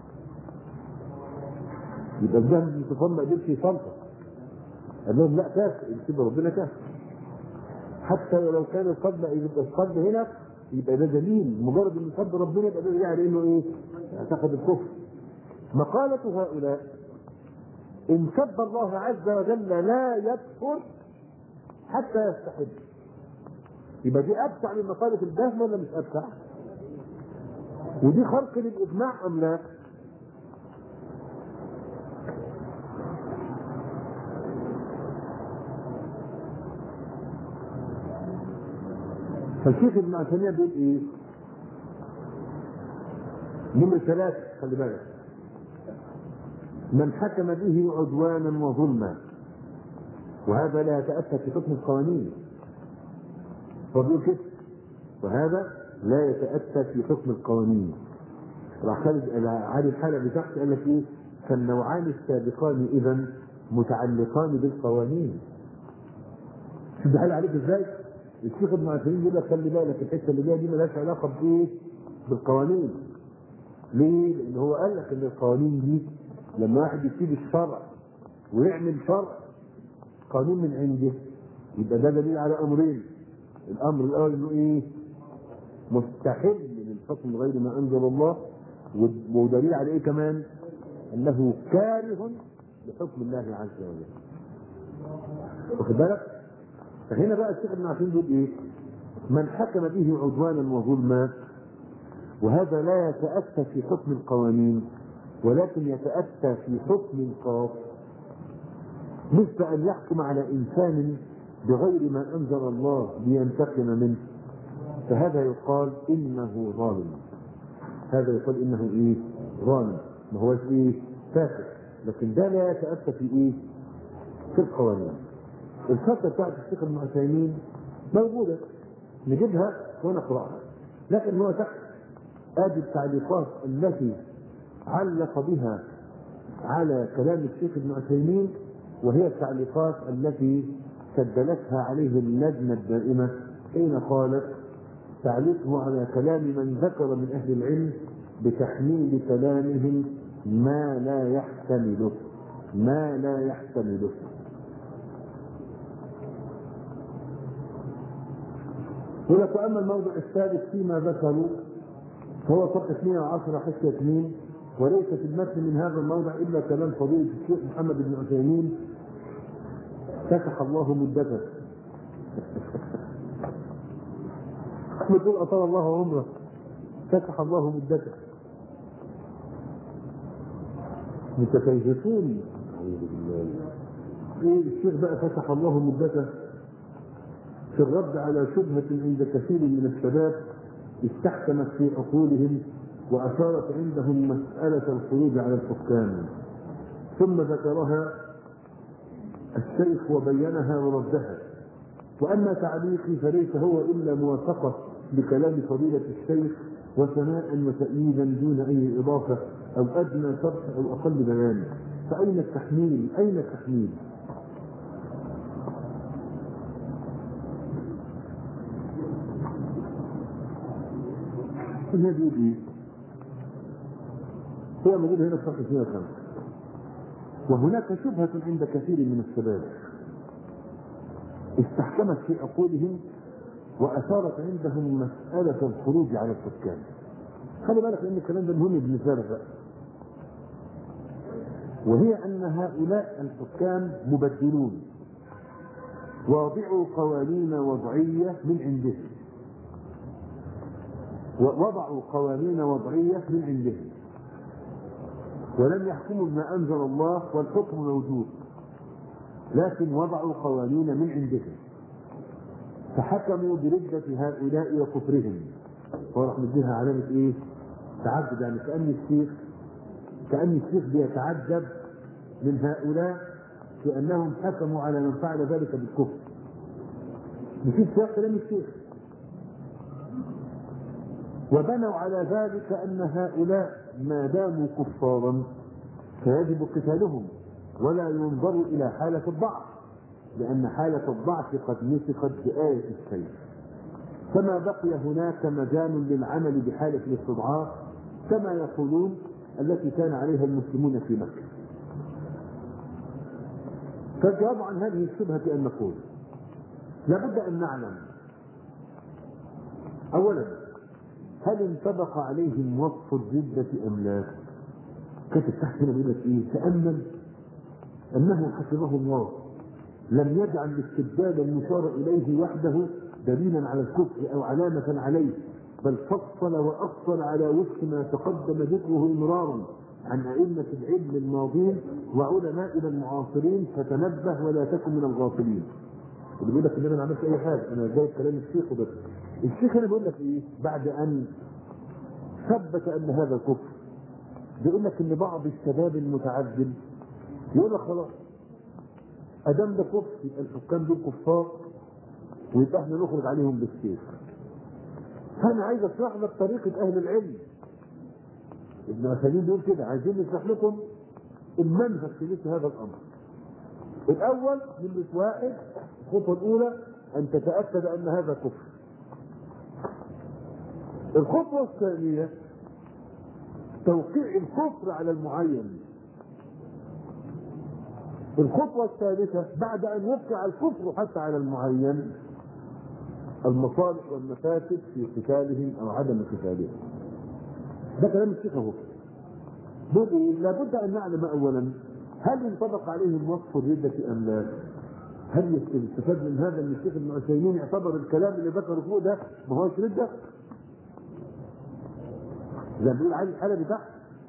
يبقى الجهل بن صفوان ما قدرش يصنفر قال لهم لا كافر يسيب ربنا كافر حتى ولو كان القلب يبقى القلب هنا يبقى ده دليل مجرد انه سب ربنا يبقى ده دليل على انه ايه؟ اعتقد الكفر مقالة هؤلاء إن سب الله عز وجل لا يكفر حتى يستحب يبقى دي أبشع من مقالة الجهم ولا مش أبشع؟ ودي خرق للإجماع أم لا؟ فالشيخ ابن عثيمين بيقول ايه؟ نمرة ثلاثة خلي بالك من حكم به عدوانا وظلما وهذا لا يتأتى في حكم القوانين فبيقول كده وهذا لا يتأتى في حكم القوانين راح خالد علي الحلبي تحت قال لك ايه؟ فالنوعان السابقان اذا متعلقان بالقوانين شوف ده عليك ازاي؟ الشيخ ابن عثيمين يقول لك خلي بالك الحته اللي جايه دي مالهاش علاقه بايه؟ بالقوانين. ليه؟ لان هو قال لك ان القوانين دي لما واحد يسيب الشرع ويعمل شرع قانون من عنده يبقى ده دليل على امرين الامر الاول انه ايه مستحل للحكم غير ما انزل الله ودليل على ايه كمان انه كاره لحكم الله عز وجل واخد بالك فهنا بقى الشيخ ابن عثيمين بيقول ايه من حكم به عدوانا وظلما وهذا لا يتأتى في حكم القوانين ولكن يتأتى في حكم القاف مثل أن يحكم على إنسان بغير ما أنزل الله لينتقم منه فهذا يقال إنه ظالم هذا يقال إنه إيه ظالم ما هوش إيه فاسق لكن ده لا يتأتى في إيه في القوانين الفترة بتاعت الشيخ ابن عثيمين موجودة نجيبها ونقرأها لكن هو تحت ادي التعليقات التي علق بها على كلام الشيخ ابن عثيمين وهي التعليقات التي سجلتها عليه اللجنة الدائمة حين قالت تعليقه على كلام من ذكر من أهل العلم بتحميل كلامهم ما لا يحتمله ما لا يحتمله يقول لك واما الموضع الثالث فيما ذكروا فهو صفحه 110 حكه 2 وليس في المتن من هذا الموضع الا كلام فضيله الشيخ محمد بن عثيمين فسح الله مدته احمد تقول اطال الله عمره فسح الله مدته متكيفون ايه الشيخ بقى فسح الله مدته في الرد على شبهة عند كثير من الشباب استحكمت في عقولهم وأثارت عندهم مسألة الخروج على الحكام ثم ذكرها الشيخ وبينها وردها وأما تعليقي فليس هو إلا موافقة لكلام فضيلة الشيخ وثناء وتأييدا دون أي إضافة أو أدنى شرح أو أقل بيان فأين التحميل؟ أين التحميل؟ هنا بيقول ايه؟ هو موجود هنا في صفحه 105 وهناك شبهة عند كثير من الشباب استحكمت في عقولهم وأثارت عندهم مسألة الخروج على الحكام. خلي بالك لأن الكلام ده مهم بالنسبة لك بقى. وهي أن هؤلاء الحكام مبدلون واضعوا قوانين وضعية من عندهم ووضعوا قوانين وضعية من عندهم ولم يحكموا بما أنزل الله والحكم موجود لكن وضعوا قوانين من عندهم فحكموا بردة هؤلاء وكفرهم وراح مديها علامة ايه؟ تعجب يعني كأن الشيخ كأن الشيخ بيتعجب من هؤلاء في أنهم حكموا على من فعل ذلك بالكفر. نشوف سياق كلام الشيخ وبنوا على ذلك أن هؤلاء ما داموا كفارا فيجب قتالهم ولا ينظر إلى حالة الضعف لأن حالة الضعف قد نسخت بآية السيف فما بقي هناك مجال للعمل بحالة الاستضعاف كما يقولون التي كان عليها المسلمون في مكة فالجواب عن هذه الشبهة أن نقول لابد أن نعلم أولا هل انطبق عليهم وصف الردة أم لا؟ كاتب تحت هنا بيقول لك إيه؟ تأمل أنه حفظه الله لم يجعل الاستبدال المشار إليه وحده دليلا على الكفر أو علامة عليه بل فصل وأفصل على وفق ما تقدم ذكره مرارا عن أئمة العلم الماضين وعلمائنا المعاصرين فتنبه ولا تكن من الغافلين. اللي بيقول لك ان انا ما عملتش اي حاجه انا جايب كلام الشيخ وبس. الشيخ هنا بيقول لك ايه؟ بعد ان ثبت ان هذا كفر بيقول لك ان بعض الشباب المتعدل يقول لك خلاص ادام ده كفر يبقى الحكام دول كفار ويبقى احنا نخرج عليهم بالسيف. فانا عايز اشرح لك طريقه اهل العلم. ابن عثيمين بيقول كده عايزين نشرح لكم المنهج في مثل هذا الامر. الاول من واحد الخطوه الاولى ان تتاكد ان هذا كفر. الخطوه الثانيه توقيع الكفر على المعين. الخطوة الثالثة بعد أن وقع الكفر حتى على المعين المصالح والمفاسد في قتالهم أو عدم قتالهم ده كلام الشيخ أهو بيقول إيه؟ لابد أن نعلم أولا هل ينطبق عليهم وصف الردة أم لا؟ هل يستفاد من هذا ان الشيخ ابن عثيمين يعتبر الكلام اللي ذكره فوق ده ما هوش رده؟ زي ما بيقول علي الحلبي تحت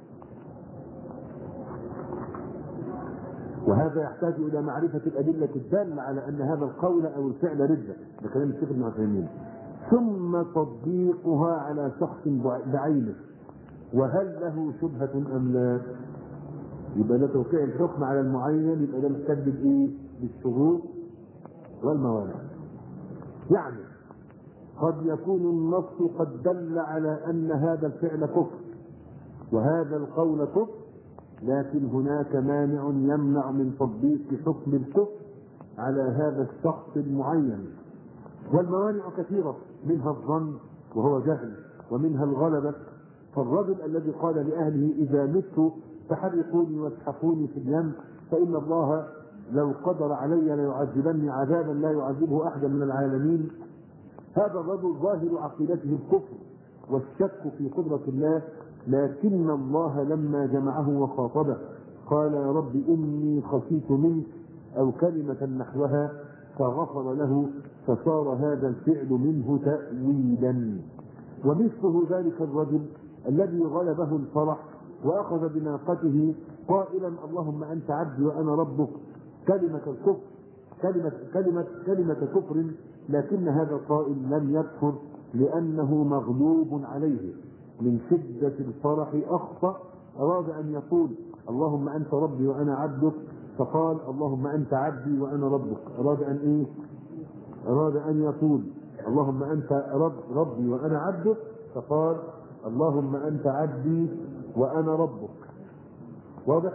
وهذا يحتاج الى معرفه الادله الداله على ان هذا القول او الفعل رده ده كلام الشيخ ابن عثيمين ثم تطبيقها على شخص بعينه وهل له شبهه ام لا؟ يبقى ده توقيع الحكم على المعين يبقى ده محتاج بالايه؟ بالشروط والموانع. يعني قد يكون النص قد دل على ان هذا الفعل كفر وهذا القول كفر لكن هناك مانع يمنع من تطبيق حكم الكفر على هذا الشخص المعين والموانع كثيرة منها الظن وهو جهل ومنها الغلبة فالرجل الذي قال لأهله إذا مت فحرقوني واسحقوني في اليم فإن الله لو قدر علي ليعذبني عذابا لا يعذبه أحدا من العالمين هذا الرجل ظاهر عقيدته الكفر والشك في قدرة الله لكن الله لما جمعه وخاطبه قال يا رب إني خشيت منك أو كلمة نحوها فغفر له فصار هذا الفعل منه تأويلا ومثله ذلك الرجل الذي غلبه الفرح وأخذ بناقته قائلا اللهم أنت عبدي وأنا ربك كلمة الكفر كلمة كلمة كلمة كفر لكن هذا القائل لم يكفر لأنه مغلوب عليه من شدة الفرح أخطأ أراد أن يقول اللهم أنت ربي وأنا عبدك فقال اللهم أنت عبدي وأنا ربك أراد أن إيه؟ أراد أن يقول اللهم أنت رب ربي وأنا عبدك فقال اللهم أنت عبدي وأنا ربك واضح؟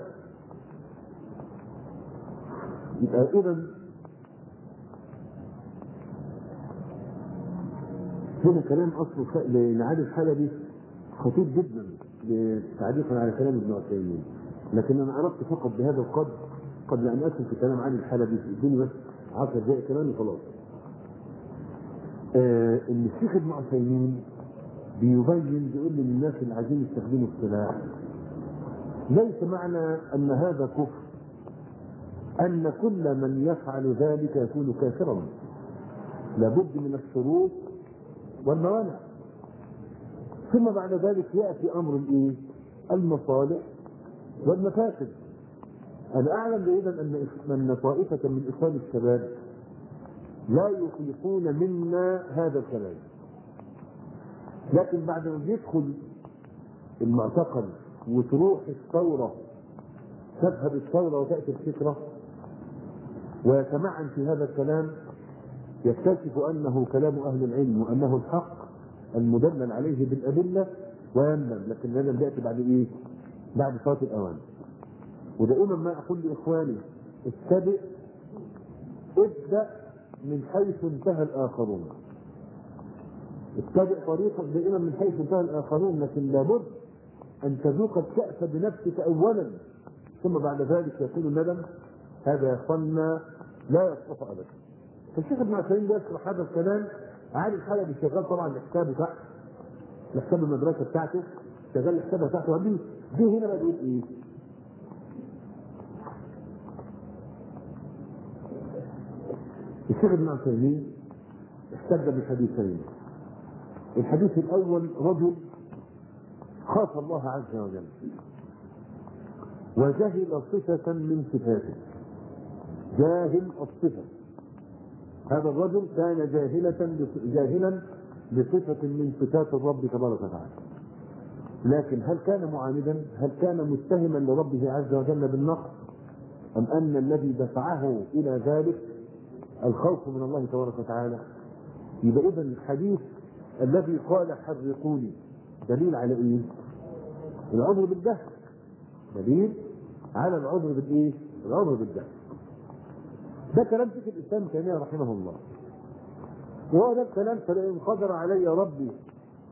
يبقى إذا هنا كلام أصله لعلي الحلبي خطير جدا تعليقا على كلام ابن عثيمين لكن انا اردت فقط بهذا القدر قبل ان ادخل في كلام علي الحلبي اديني بس 10 دقائق كمان وخلاص. آه ان الشيخ ابن عثيمين بيبين بيقول للناس اللي عايزين يستخدموا السلاح ليس معنى ان هذا كفر ان كل من يفعل ذلك يكون كافرا لابد من الشروط والموانع ثم بعد ذلك ياتي امر الايه؟ المصالح والمفاسد. انا اعلم اذا ان ان طائفه من اخوان الشباب لا يطيقون منا هذا الكلام. لكن بعد ما يدخل المعتقل وتروح الثوره تذهب الثوره وتاتي الفكره ويتمعن في هذا الكلام يكتشف انه كلام اهل العلم وانه الحق المدلل عليه بالأدلة ويندم لكن الندم يأتي بعد إيه؟ بعد فوات الأوان ودائما ما أقول لإخواني اتبع ابدأ من حيث انتهى الآخرون اتبع طريقك دائما من حيث انتهى الآخرون لكن لابد أن تذوق الكأس بنفسك أولا ثم بعد ذلك يكون الندم هذا يا اخوانا لا يصلح ابدا. فالشيخ ابن عثيمين يشرح هذا الكلام عالي الحلبي شغال طبعا حسابه تحت حساب المدرسه بتاعته شغال الحساب بتاعته دي دي هنا بقى بيقول ايه؟ الشيخ ابن عثيمين احتج بحديثين الحديث الاول رجل خاف الله عز وجل وجهل صفة من صفاته جاهل الصفة هذا الرجل كان جاهلة جاهلا بصفة من صفات الرب تبارك وتعالى لكن هل كان معاندا؟ هل كان متهما لربه عز وجل بالنقص؟ أم أن الذي دفعه إلى ذلك الخوف من الله تبارك وتعالى؟ يبقى إذا الحديث الذي قال حرقوني دليل على إيه؟ العذر بالدهر دليل على العذر بالإيه؟ العذر بالدهر ده كلام شيخ الاسلام ابن تيميه رحمه الله وهو ده الكلام فلئن قدر علي ربي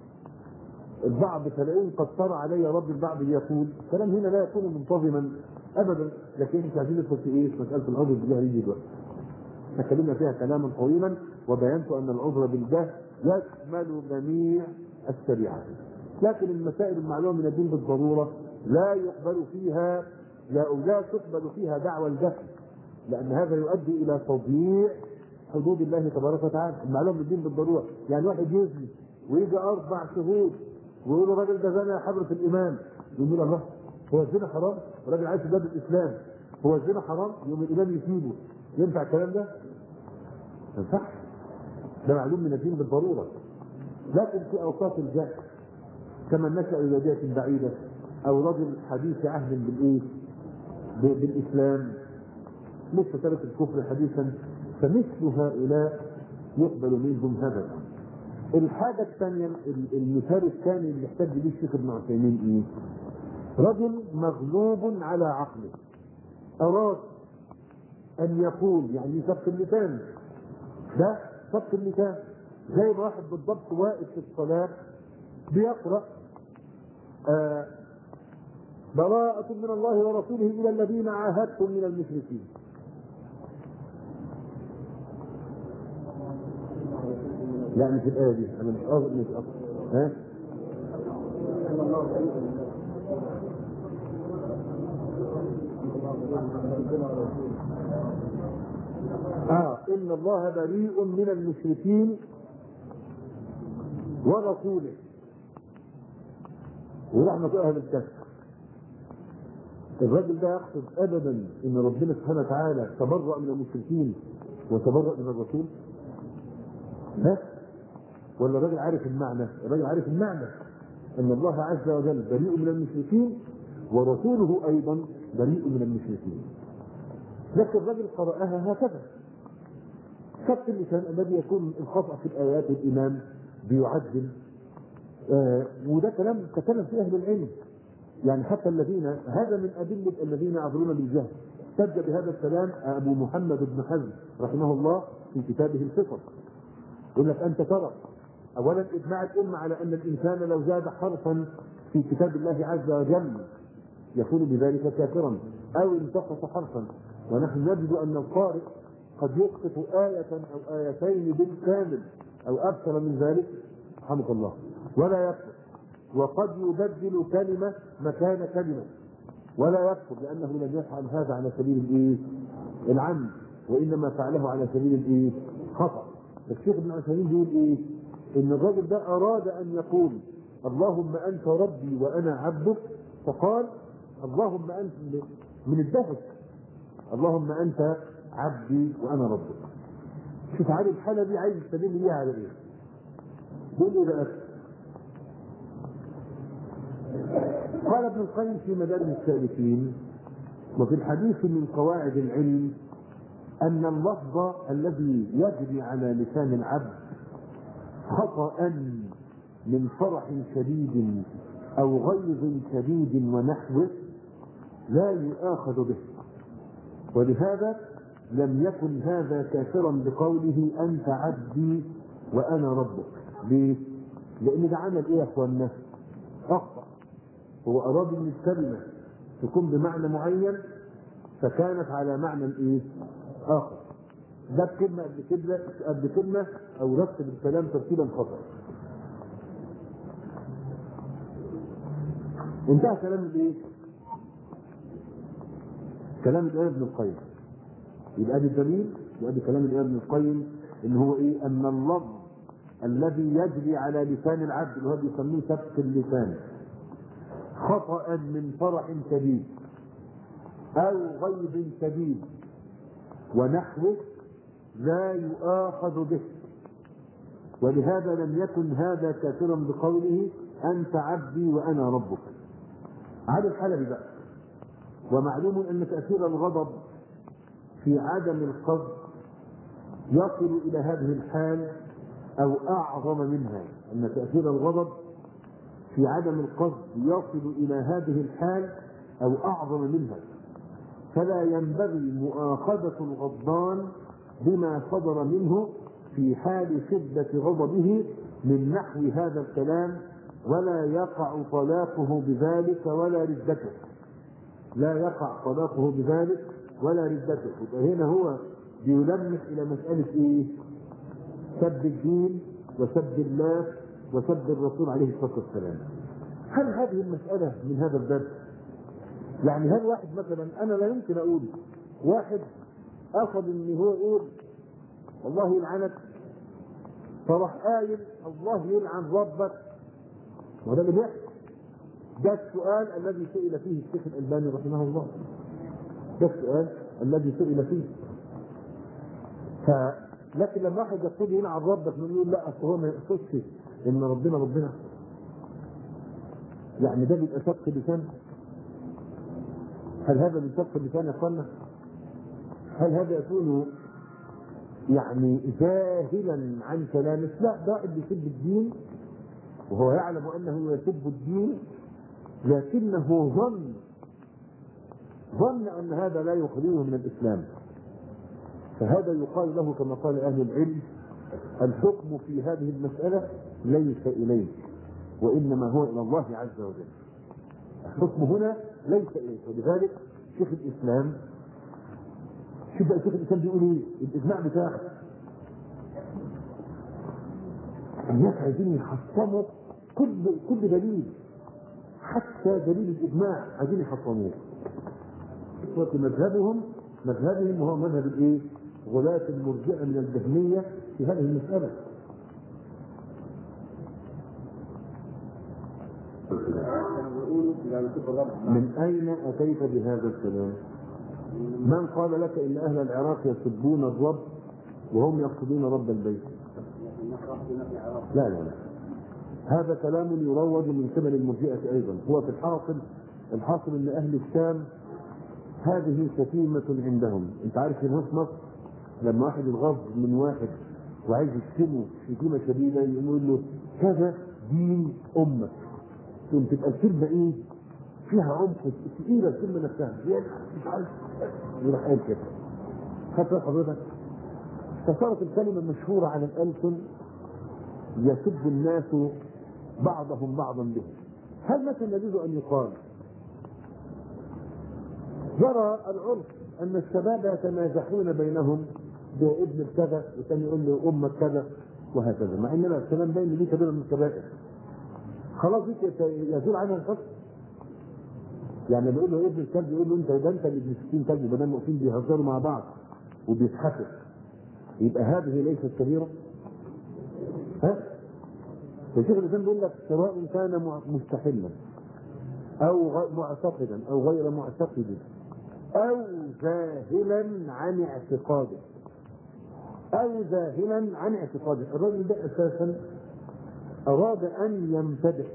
البعض فلئن قدر علي ربي البعض يقول الكلام هنا لا يكون منتظما ابدا لكن مش عايزين ندخل في ايه؟ في مساله العذر بالله يجي دلوقتي. تكلمنا فيها كلاما طويلا وبينت ان العذر بالجهل يشمل جميع الشريعه. لكن المسائل المعلومه من الدين بالضروره لا يقبل فيها لا لا تقبل فيها دعوى الجهل لان هذا يؤدي الى تضييع حدود الله تبارك وتعالى، المعلومه من الدين بالضروره، يعني واحد يزني ويجي اربع شهود ويقول الراجل ده زنى حضره الامام يقول الله هو الزنا حرام؟ الراجل عايش في بلاد الاسلام هو الزنا حرام؟ يوم الامام يسيبه ينفع الكلام ده؟ ما ينفعش ده معلوم من الدين بالضروره لكن في اوقات الجهل كمن نشا الى بيئه بعيده او رجل حديث عهد بالايه؟ ب- بالاسلام لسه ترك الكفر حديثا فمثل هؤلاء يقبل منهم هذا الامر. الحاجه الثانيه ال- المثال الثاني اللي يحتاج به الشيخ ابن عثيمين ايه؟ رجل مغلوب على عقله اراد ان يقول يعني سبق اللسان ده سبق اللسان زي ما واحد بالضبط واقف في الصلاه بيقرا آه براءة من الله ورسوله إلى الذين عاهدتم من المشركين لا مش الآية دي أنا مش قصد مش قصد ها آه إن الله بريء من المشركين ورسوله ورحمة أهل الكهف الراجل ده يقصد ابدا ان ربنا سبحانه وتعالى تبرأ من المشركين وتبرأ من الرسول ها ولا الراجل عارف المعنى الراجل عارف المعنى ان الله عز وجل بريء من المشركين ورسوله ايضا بريء من المشركين لكن الراجل قرأها هكذا سبت اللسان الذي يكون الخطأ في الآيات الإمام بيعدل آه وده كلام تكلم فيه أهل العلم يعني حتى الذين هذا من أدلة الذين يعذرون بالجهل ابتدى بهذا الكلام أبو محمد بن حزم رحمه الله في كتابه الفطر يقول لك أنت ترى أولا إجماع الأمة على أن الإنسان لو زاد حرفا في كتاب الله عز وجل يكون بذلك كافرا أو انتقص حرفا ونحن نجد أن القارئ قد يسقط آية أو آيتين بالكامل أو أكثر من ذلك رحمك الله ولا يكفر وقد يبدل كلمة مكان كلمة ولا يكفر لأنه لم يفعل هذا على سبيل الإيه؟ العمد وإنما فعله على سبيل الإيه؟ خطأ الشيخ ابن عثيمين بيقول إيه؟ إن الرجل ده أراد أن يقول اللهم أنت ربي وأنا عبدك فقال اللهم أنت من الدهش اللهم أنت عبدي وأنا ربك شوف علي الحلبي عايز يستدل بيها على إيه؟ بيقول إيه بقى؟ قال ابن القيم في مدارج السالكين وفي الحديث من قواعد العلم أن اللفظ الذي يجري على لسان العبد خطأ من فرح شديد أو غيظ شديد ونحوه لا يؤاخذ به ولهذا لم يكن هذا كافرا بقوله أنت عبدي وأنا ربك ليه؟ لأن ده عمل إيه يا إخواننا؟ أخطأ هو أراد أن الكلمة تكون بمعنى معين فكانت على معنى إيه؟ آخر ده بكلمة قبل كلمة قبل كلمة أو رتب الكلام ترتيبا خطأ انتهى كلام الايه؟ كلام الإمام ابن القيم يبقى دي الدليل يبقى دي كلام الإمام ابن القيم ان هو ايه؟ ان اللفظ الذي يجري على لسان العبد اللي هو بيسميه سبك اللسان خطأ من فرح شديد أو غيظ شديد ونحوه لا يؤاخذ به ولهذا لم يكن هذا كافرا بقوله أنت عبدي وأنا ربك على الحلبي بقى ومعلوم أن تأثير الغضب في عدم القصد يصل إلى هذه الحال أو أعظم منها أن تأثير الغضب في عدم القصد يصل إلى هذه الحال أو أعظم منها فلا ينبغي مؤاخذة الغضبان بما صدر منه في حال شدة غضبه من نحو هذا الكلام ولا يقع طلاقه بذلك ولا ردته لا يقع طلاقه بذلك ولا ردته يبقى هنا هو بيلمح الى مساله ايه؟ سب الدين وسب الله وسب الرسول عليه الصلاه والسلام. هل هذه المساله من هذا الباب؟ يعني هل واحد مثلا انا لا يمكن اقول واحد اخذ ان هو يقول الله يلعنك فراح قايل الله يلعن ربك وده اللي بيحصل ده السؤال الذي سئل فيه الشيخ الالباني رحمه الله ده السؤال الذي سئل فيه ف لكن لما واحد يقول يلعن ربك نقول لا اصل هو ما يقصدش ان ربنا ربنا يعني ده بيبقى شق لسان هل هذا من شق اللسان يا اخوانا؟ هل هذا يكون يعني جاهلا عن كلامه؟ لا ده واحد بيسب الدين وهو يعلم انه يسب الدين لكنه ظن ظن ان هذا لا يخرجه من الاسلام فهذا يقال له كما قال اهل العلم الحكم في هذه المساله ليس اليك وانما هو الى الله عز وجل الحكم هنا ليس اليك ولذلك شيخ الاسلام شوف بقى شيخ الاسلام بيقول ايه الاجماع بتاعه الناس عايزين يحصنوا كل كل دليل حتى دليل الاجماع عايزين يحصنوه مذهبهم مذهبهم وهو مذهب الايه؟ غلاة المرجئة من الجهمية في هذه المسألة من أين أتيت بهذا الكلام؟ من قال لك إن أهل العراق يسبون الرب وهم يقصدون رب البيت؟ لا لا لا هذا كلام يروج من قبل المرجئة أيضا هو في الحاصل الحاصل أن أهل الشام هذه شتيمة عندهم أنت عارف في مصر لما واحد يتغاظ من واحد وعايز يشتمه شتيمة شديدة يقول له كذا دين أمك ثم تبقى الكلمة إيه؟ فيها عمق ثقيلة الكلمة نفسها مش عارف يروح قايل كده خدت حضرتك فصارت الكلمة مشهورة على الألسن يسب الناس بعضهم بعضا به هل مثلا يجوز أن يقال جرى العرف أن الشباب يتمازحون بينهم بابن كذا والثاني يقول له أمك كذا وهكذا مع ان الكلام باين ليه كبيره من الكبائر خلاص دي يزول عنها الحكم يعني بيقول له ابن الكلب يقول له انت ده انت اللي ابن 60 كلب بدل واقفين بيهزروا مع بعض وبيضحكوا يبقى هذه ليست كبيره ها فشيخ الاسلام بيقول لك سواء كان مستحلا او معتقدا او غير معتقد او ذاهلا عن اعتقاده او ذاهلا عن اعتقاده الرجل ده اساسا اراد ان يمتدح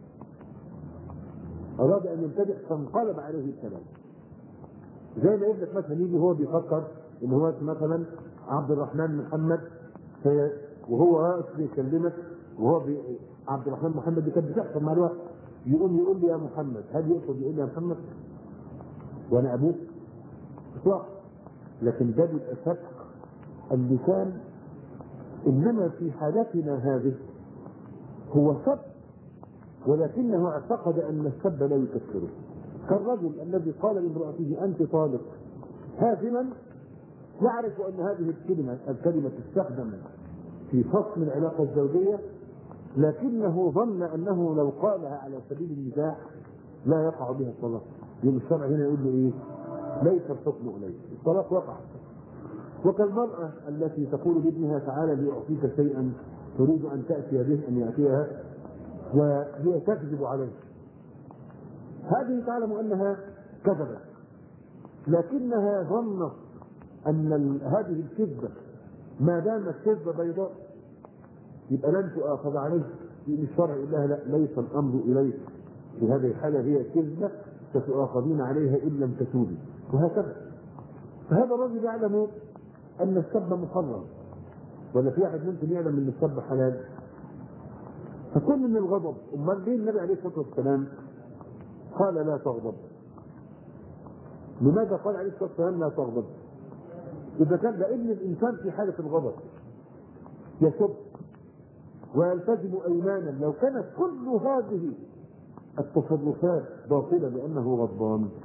اراد ان يمتدح فانقلب عليه الكلام زي ما ابنك مثلا يجي هو بيفكر ان هو مثلا عبد الرحمن محمد وهو واقف بيكلمك وهو بي... عبد الرحمن محمد دي كانت بتحصل مع الوقت يقوم يقول لي يا محمد هل يقصد يقول لي يا محمد وانا ابوك اطلاقا لكن ده بيبقى فتح اللسان انما في حالتنا هذه هو سب ولكنه اعتقد ان السب لا يكفره كالرجل الذي قال لامرأته أنت طالق هازما يعرف أن هذه الكلمة الكلمة تستخدم في فصل العلاقة الزوجية لكنه ظن أنه لو قالها على سبيل المزاح لا يقع بها الطلاق يوم الشرع هنا يقول له إيه؟ ليس الحكم إليه الطلاق وقع وكالمرأة التي تقول لابنها تعالى لأعطيك شيئا تريد أن تأتي به أن يأتيها وهي تكذب عليه هذه تعلم انها كذبت لكنها ظنت ان هذه الكذبه ما دامت كذبه بيضاء يبقى لن تؤاخذ عليه في الشرع يقول لها لا ليس الامر اليك في هذه الحاله هي كذبه ستؤاخذين عليها ان لم تتوبي وهكذا فهذا الرجل يعلم ان السب محرم ولا في واحد ممكن يعلم ان السب حلال فكل من الغضب امال ليه النبي عليه الصلاه والسلام قال لا تغضب لماذا قال عليه الصلاه والسلام لا تغضب اذا كان لان الانسان في حاله الغضب يسب ويلتزم ايمانا لو كانت كل هذه التصرفات باطله لانه غضبان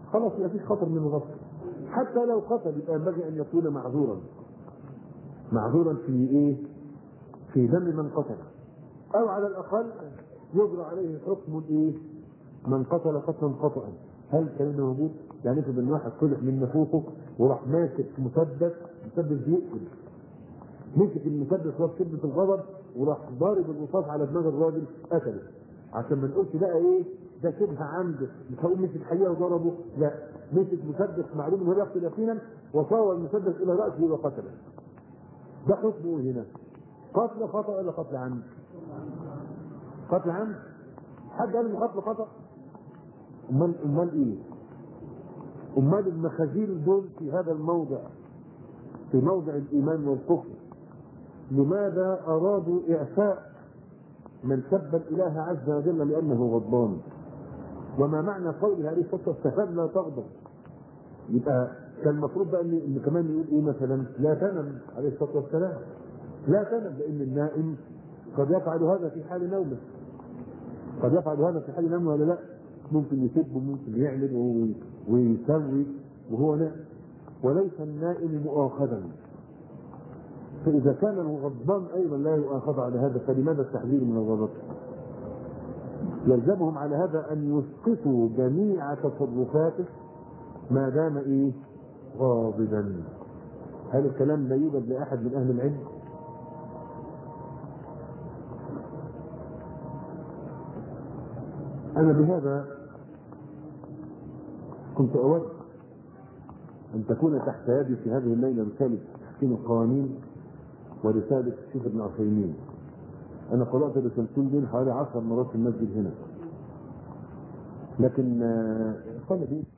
خلاص يبقى فيش خطر من الغصب حتى لو قتل يبقى ينبغي ان يكون معذورا معذورا في ايه؟ في دم من قتل او على الاقل يجرى عليه حكم الايه؟ من قتل قتلا خطأ هل الكلام ده موجود؟ يعني افرض ان واحد طلع من نفوخه وراح ماسك مسدس مسدس بيقتل مسك المسدس وهو في شده الغضب وراح ضارب الرصاص على دماغ الراجل قتله عشان ما نقولش بقى ايه ده شبه عمد مش هقول مسك حقيقه وضربه لا مسك مسدس معلوم انه يقتل يقينا وصار المسدس الى راسه وقتله ده حكمه هنا قتل خطا ولا قتل عمد؟ قتل عمد حد قال انه قتل خطا امال امال ايه؟ امال المخازيل دول في هذا الموضع في موضع الايمان والكفر لماذا ارادوا اعفاء من سب الاله عز وجل لانه غضبان وما معنى قوله عليه الصلاه والسلام لا تغضب يبقى كان المفروض بقى ان إن كمان يقول ايه مثلا لا تنم عليه الصلاه والسلام لا تنم لان النائم قد يفعل هذا في حال نومه قد يفعل هذا في حال نومه ولا لا ممكن يسب وممكن يعمل وي- ويسوي وهو نائم وليس النائم مؤاخذا فإذا كان الغضبان أيضا لا يؤاخذ على هذا فلماذا التحذير من الغضب؟ يلزمهم على هذا أن يسقطوا جميع تصرفاته ما دام إيه؟ غاضبا. هل الكلام لا يوجد لأحد من أهل العلم؟ أنا بهذا كنت أود أن تكون تحت يدي في هذه الليلة رسالة تحكيم القوانين ورسالة الشيخ ابن عثيمين أنا قرأت الرسالتين دول حوالي عشر مرات في المسجد هنا لكن آه، قال لي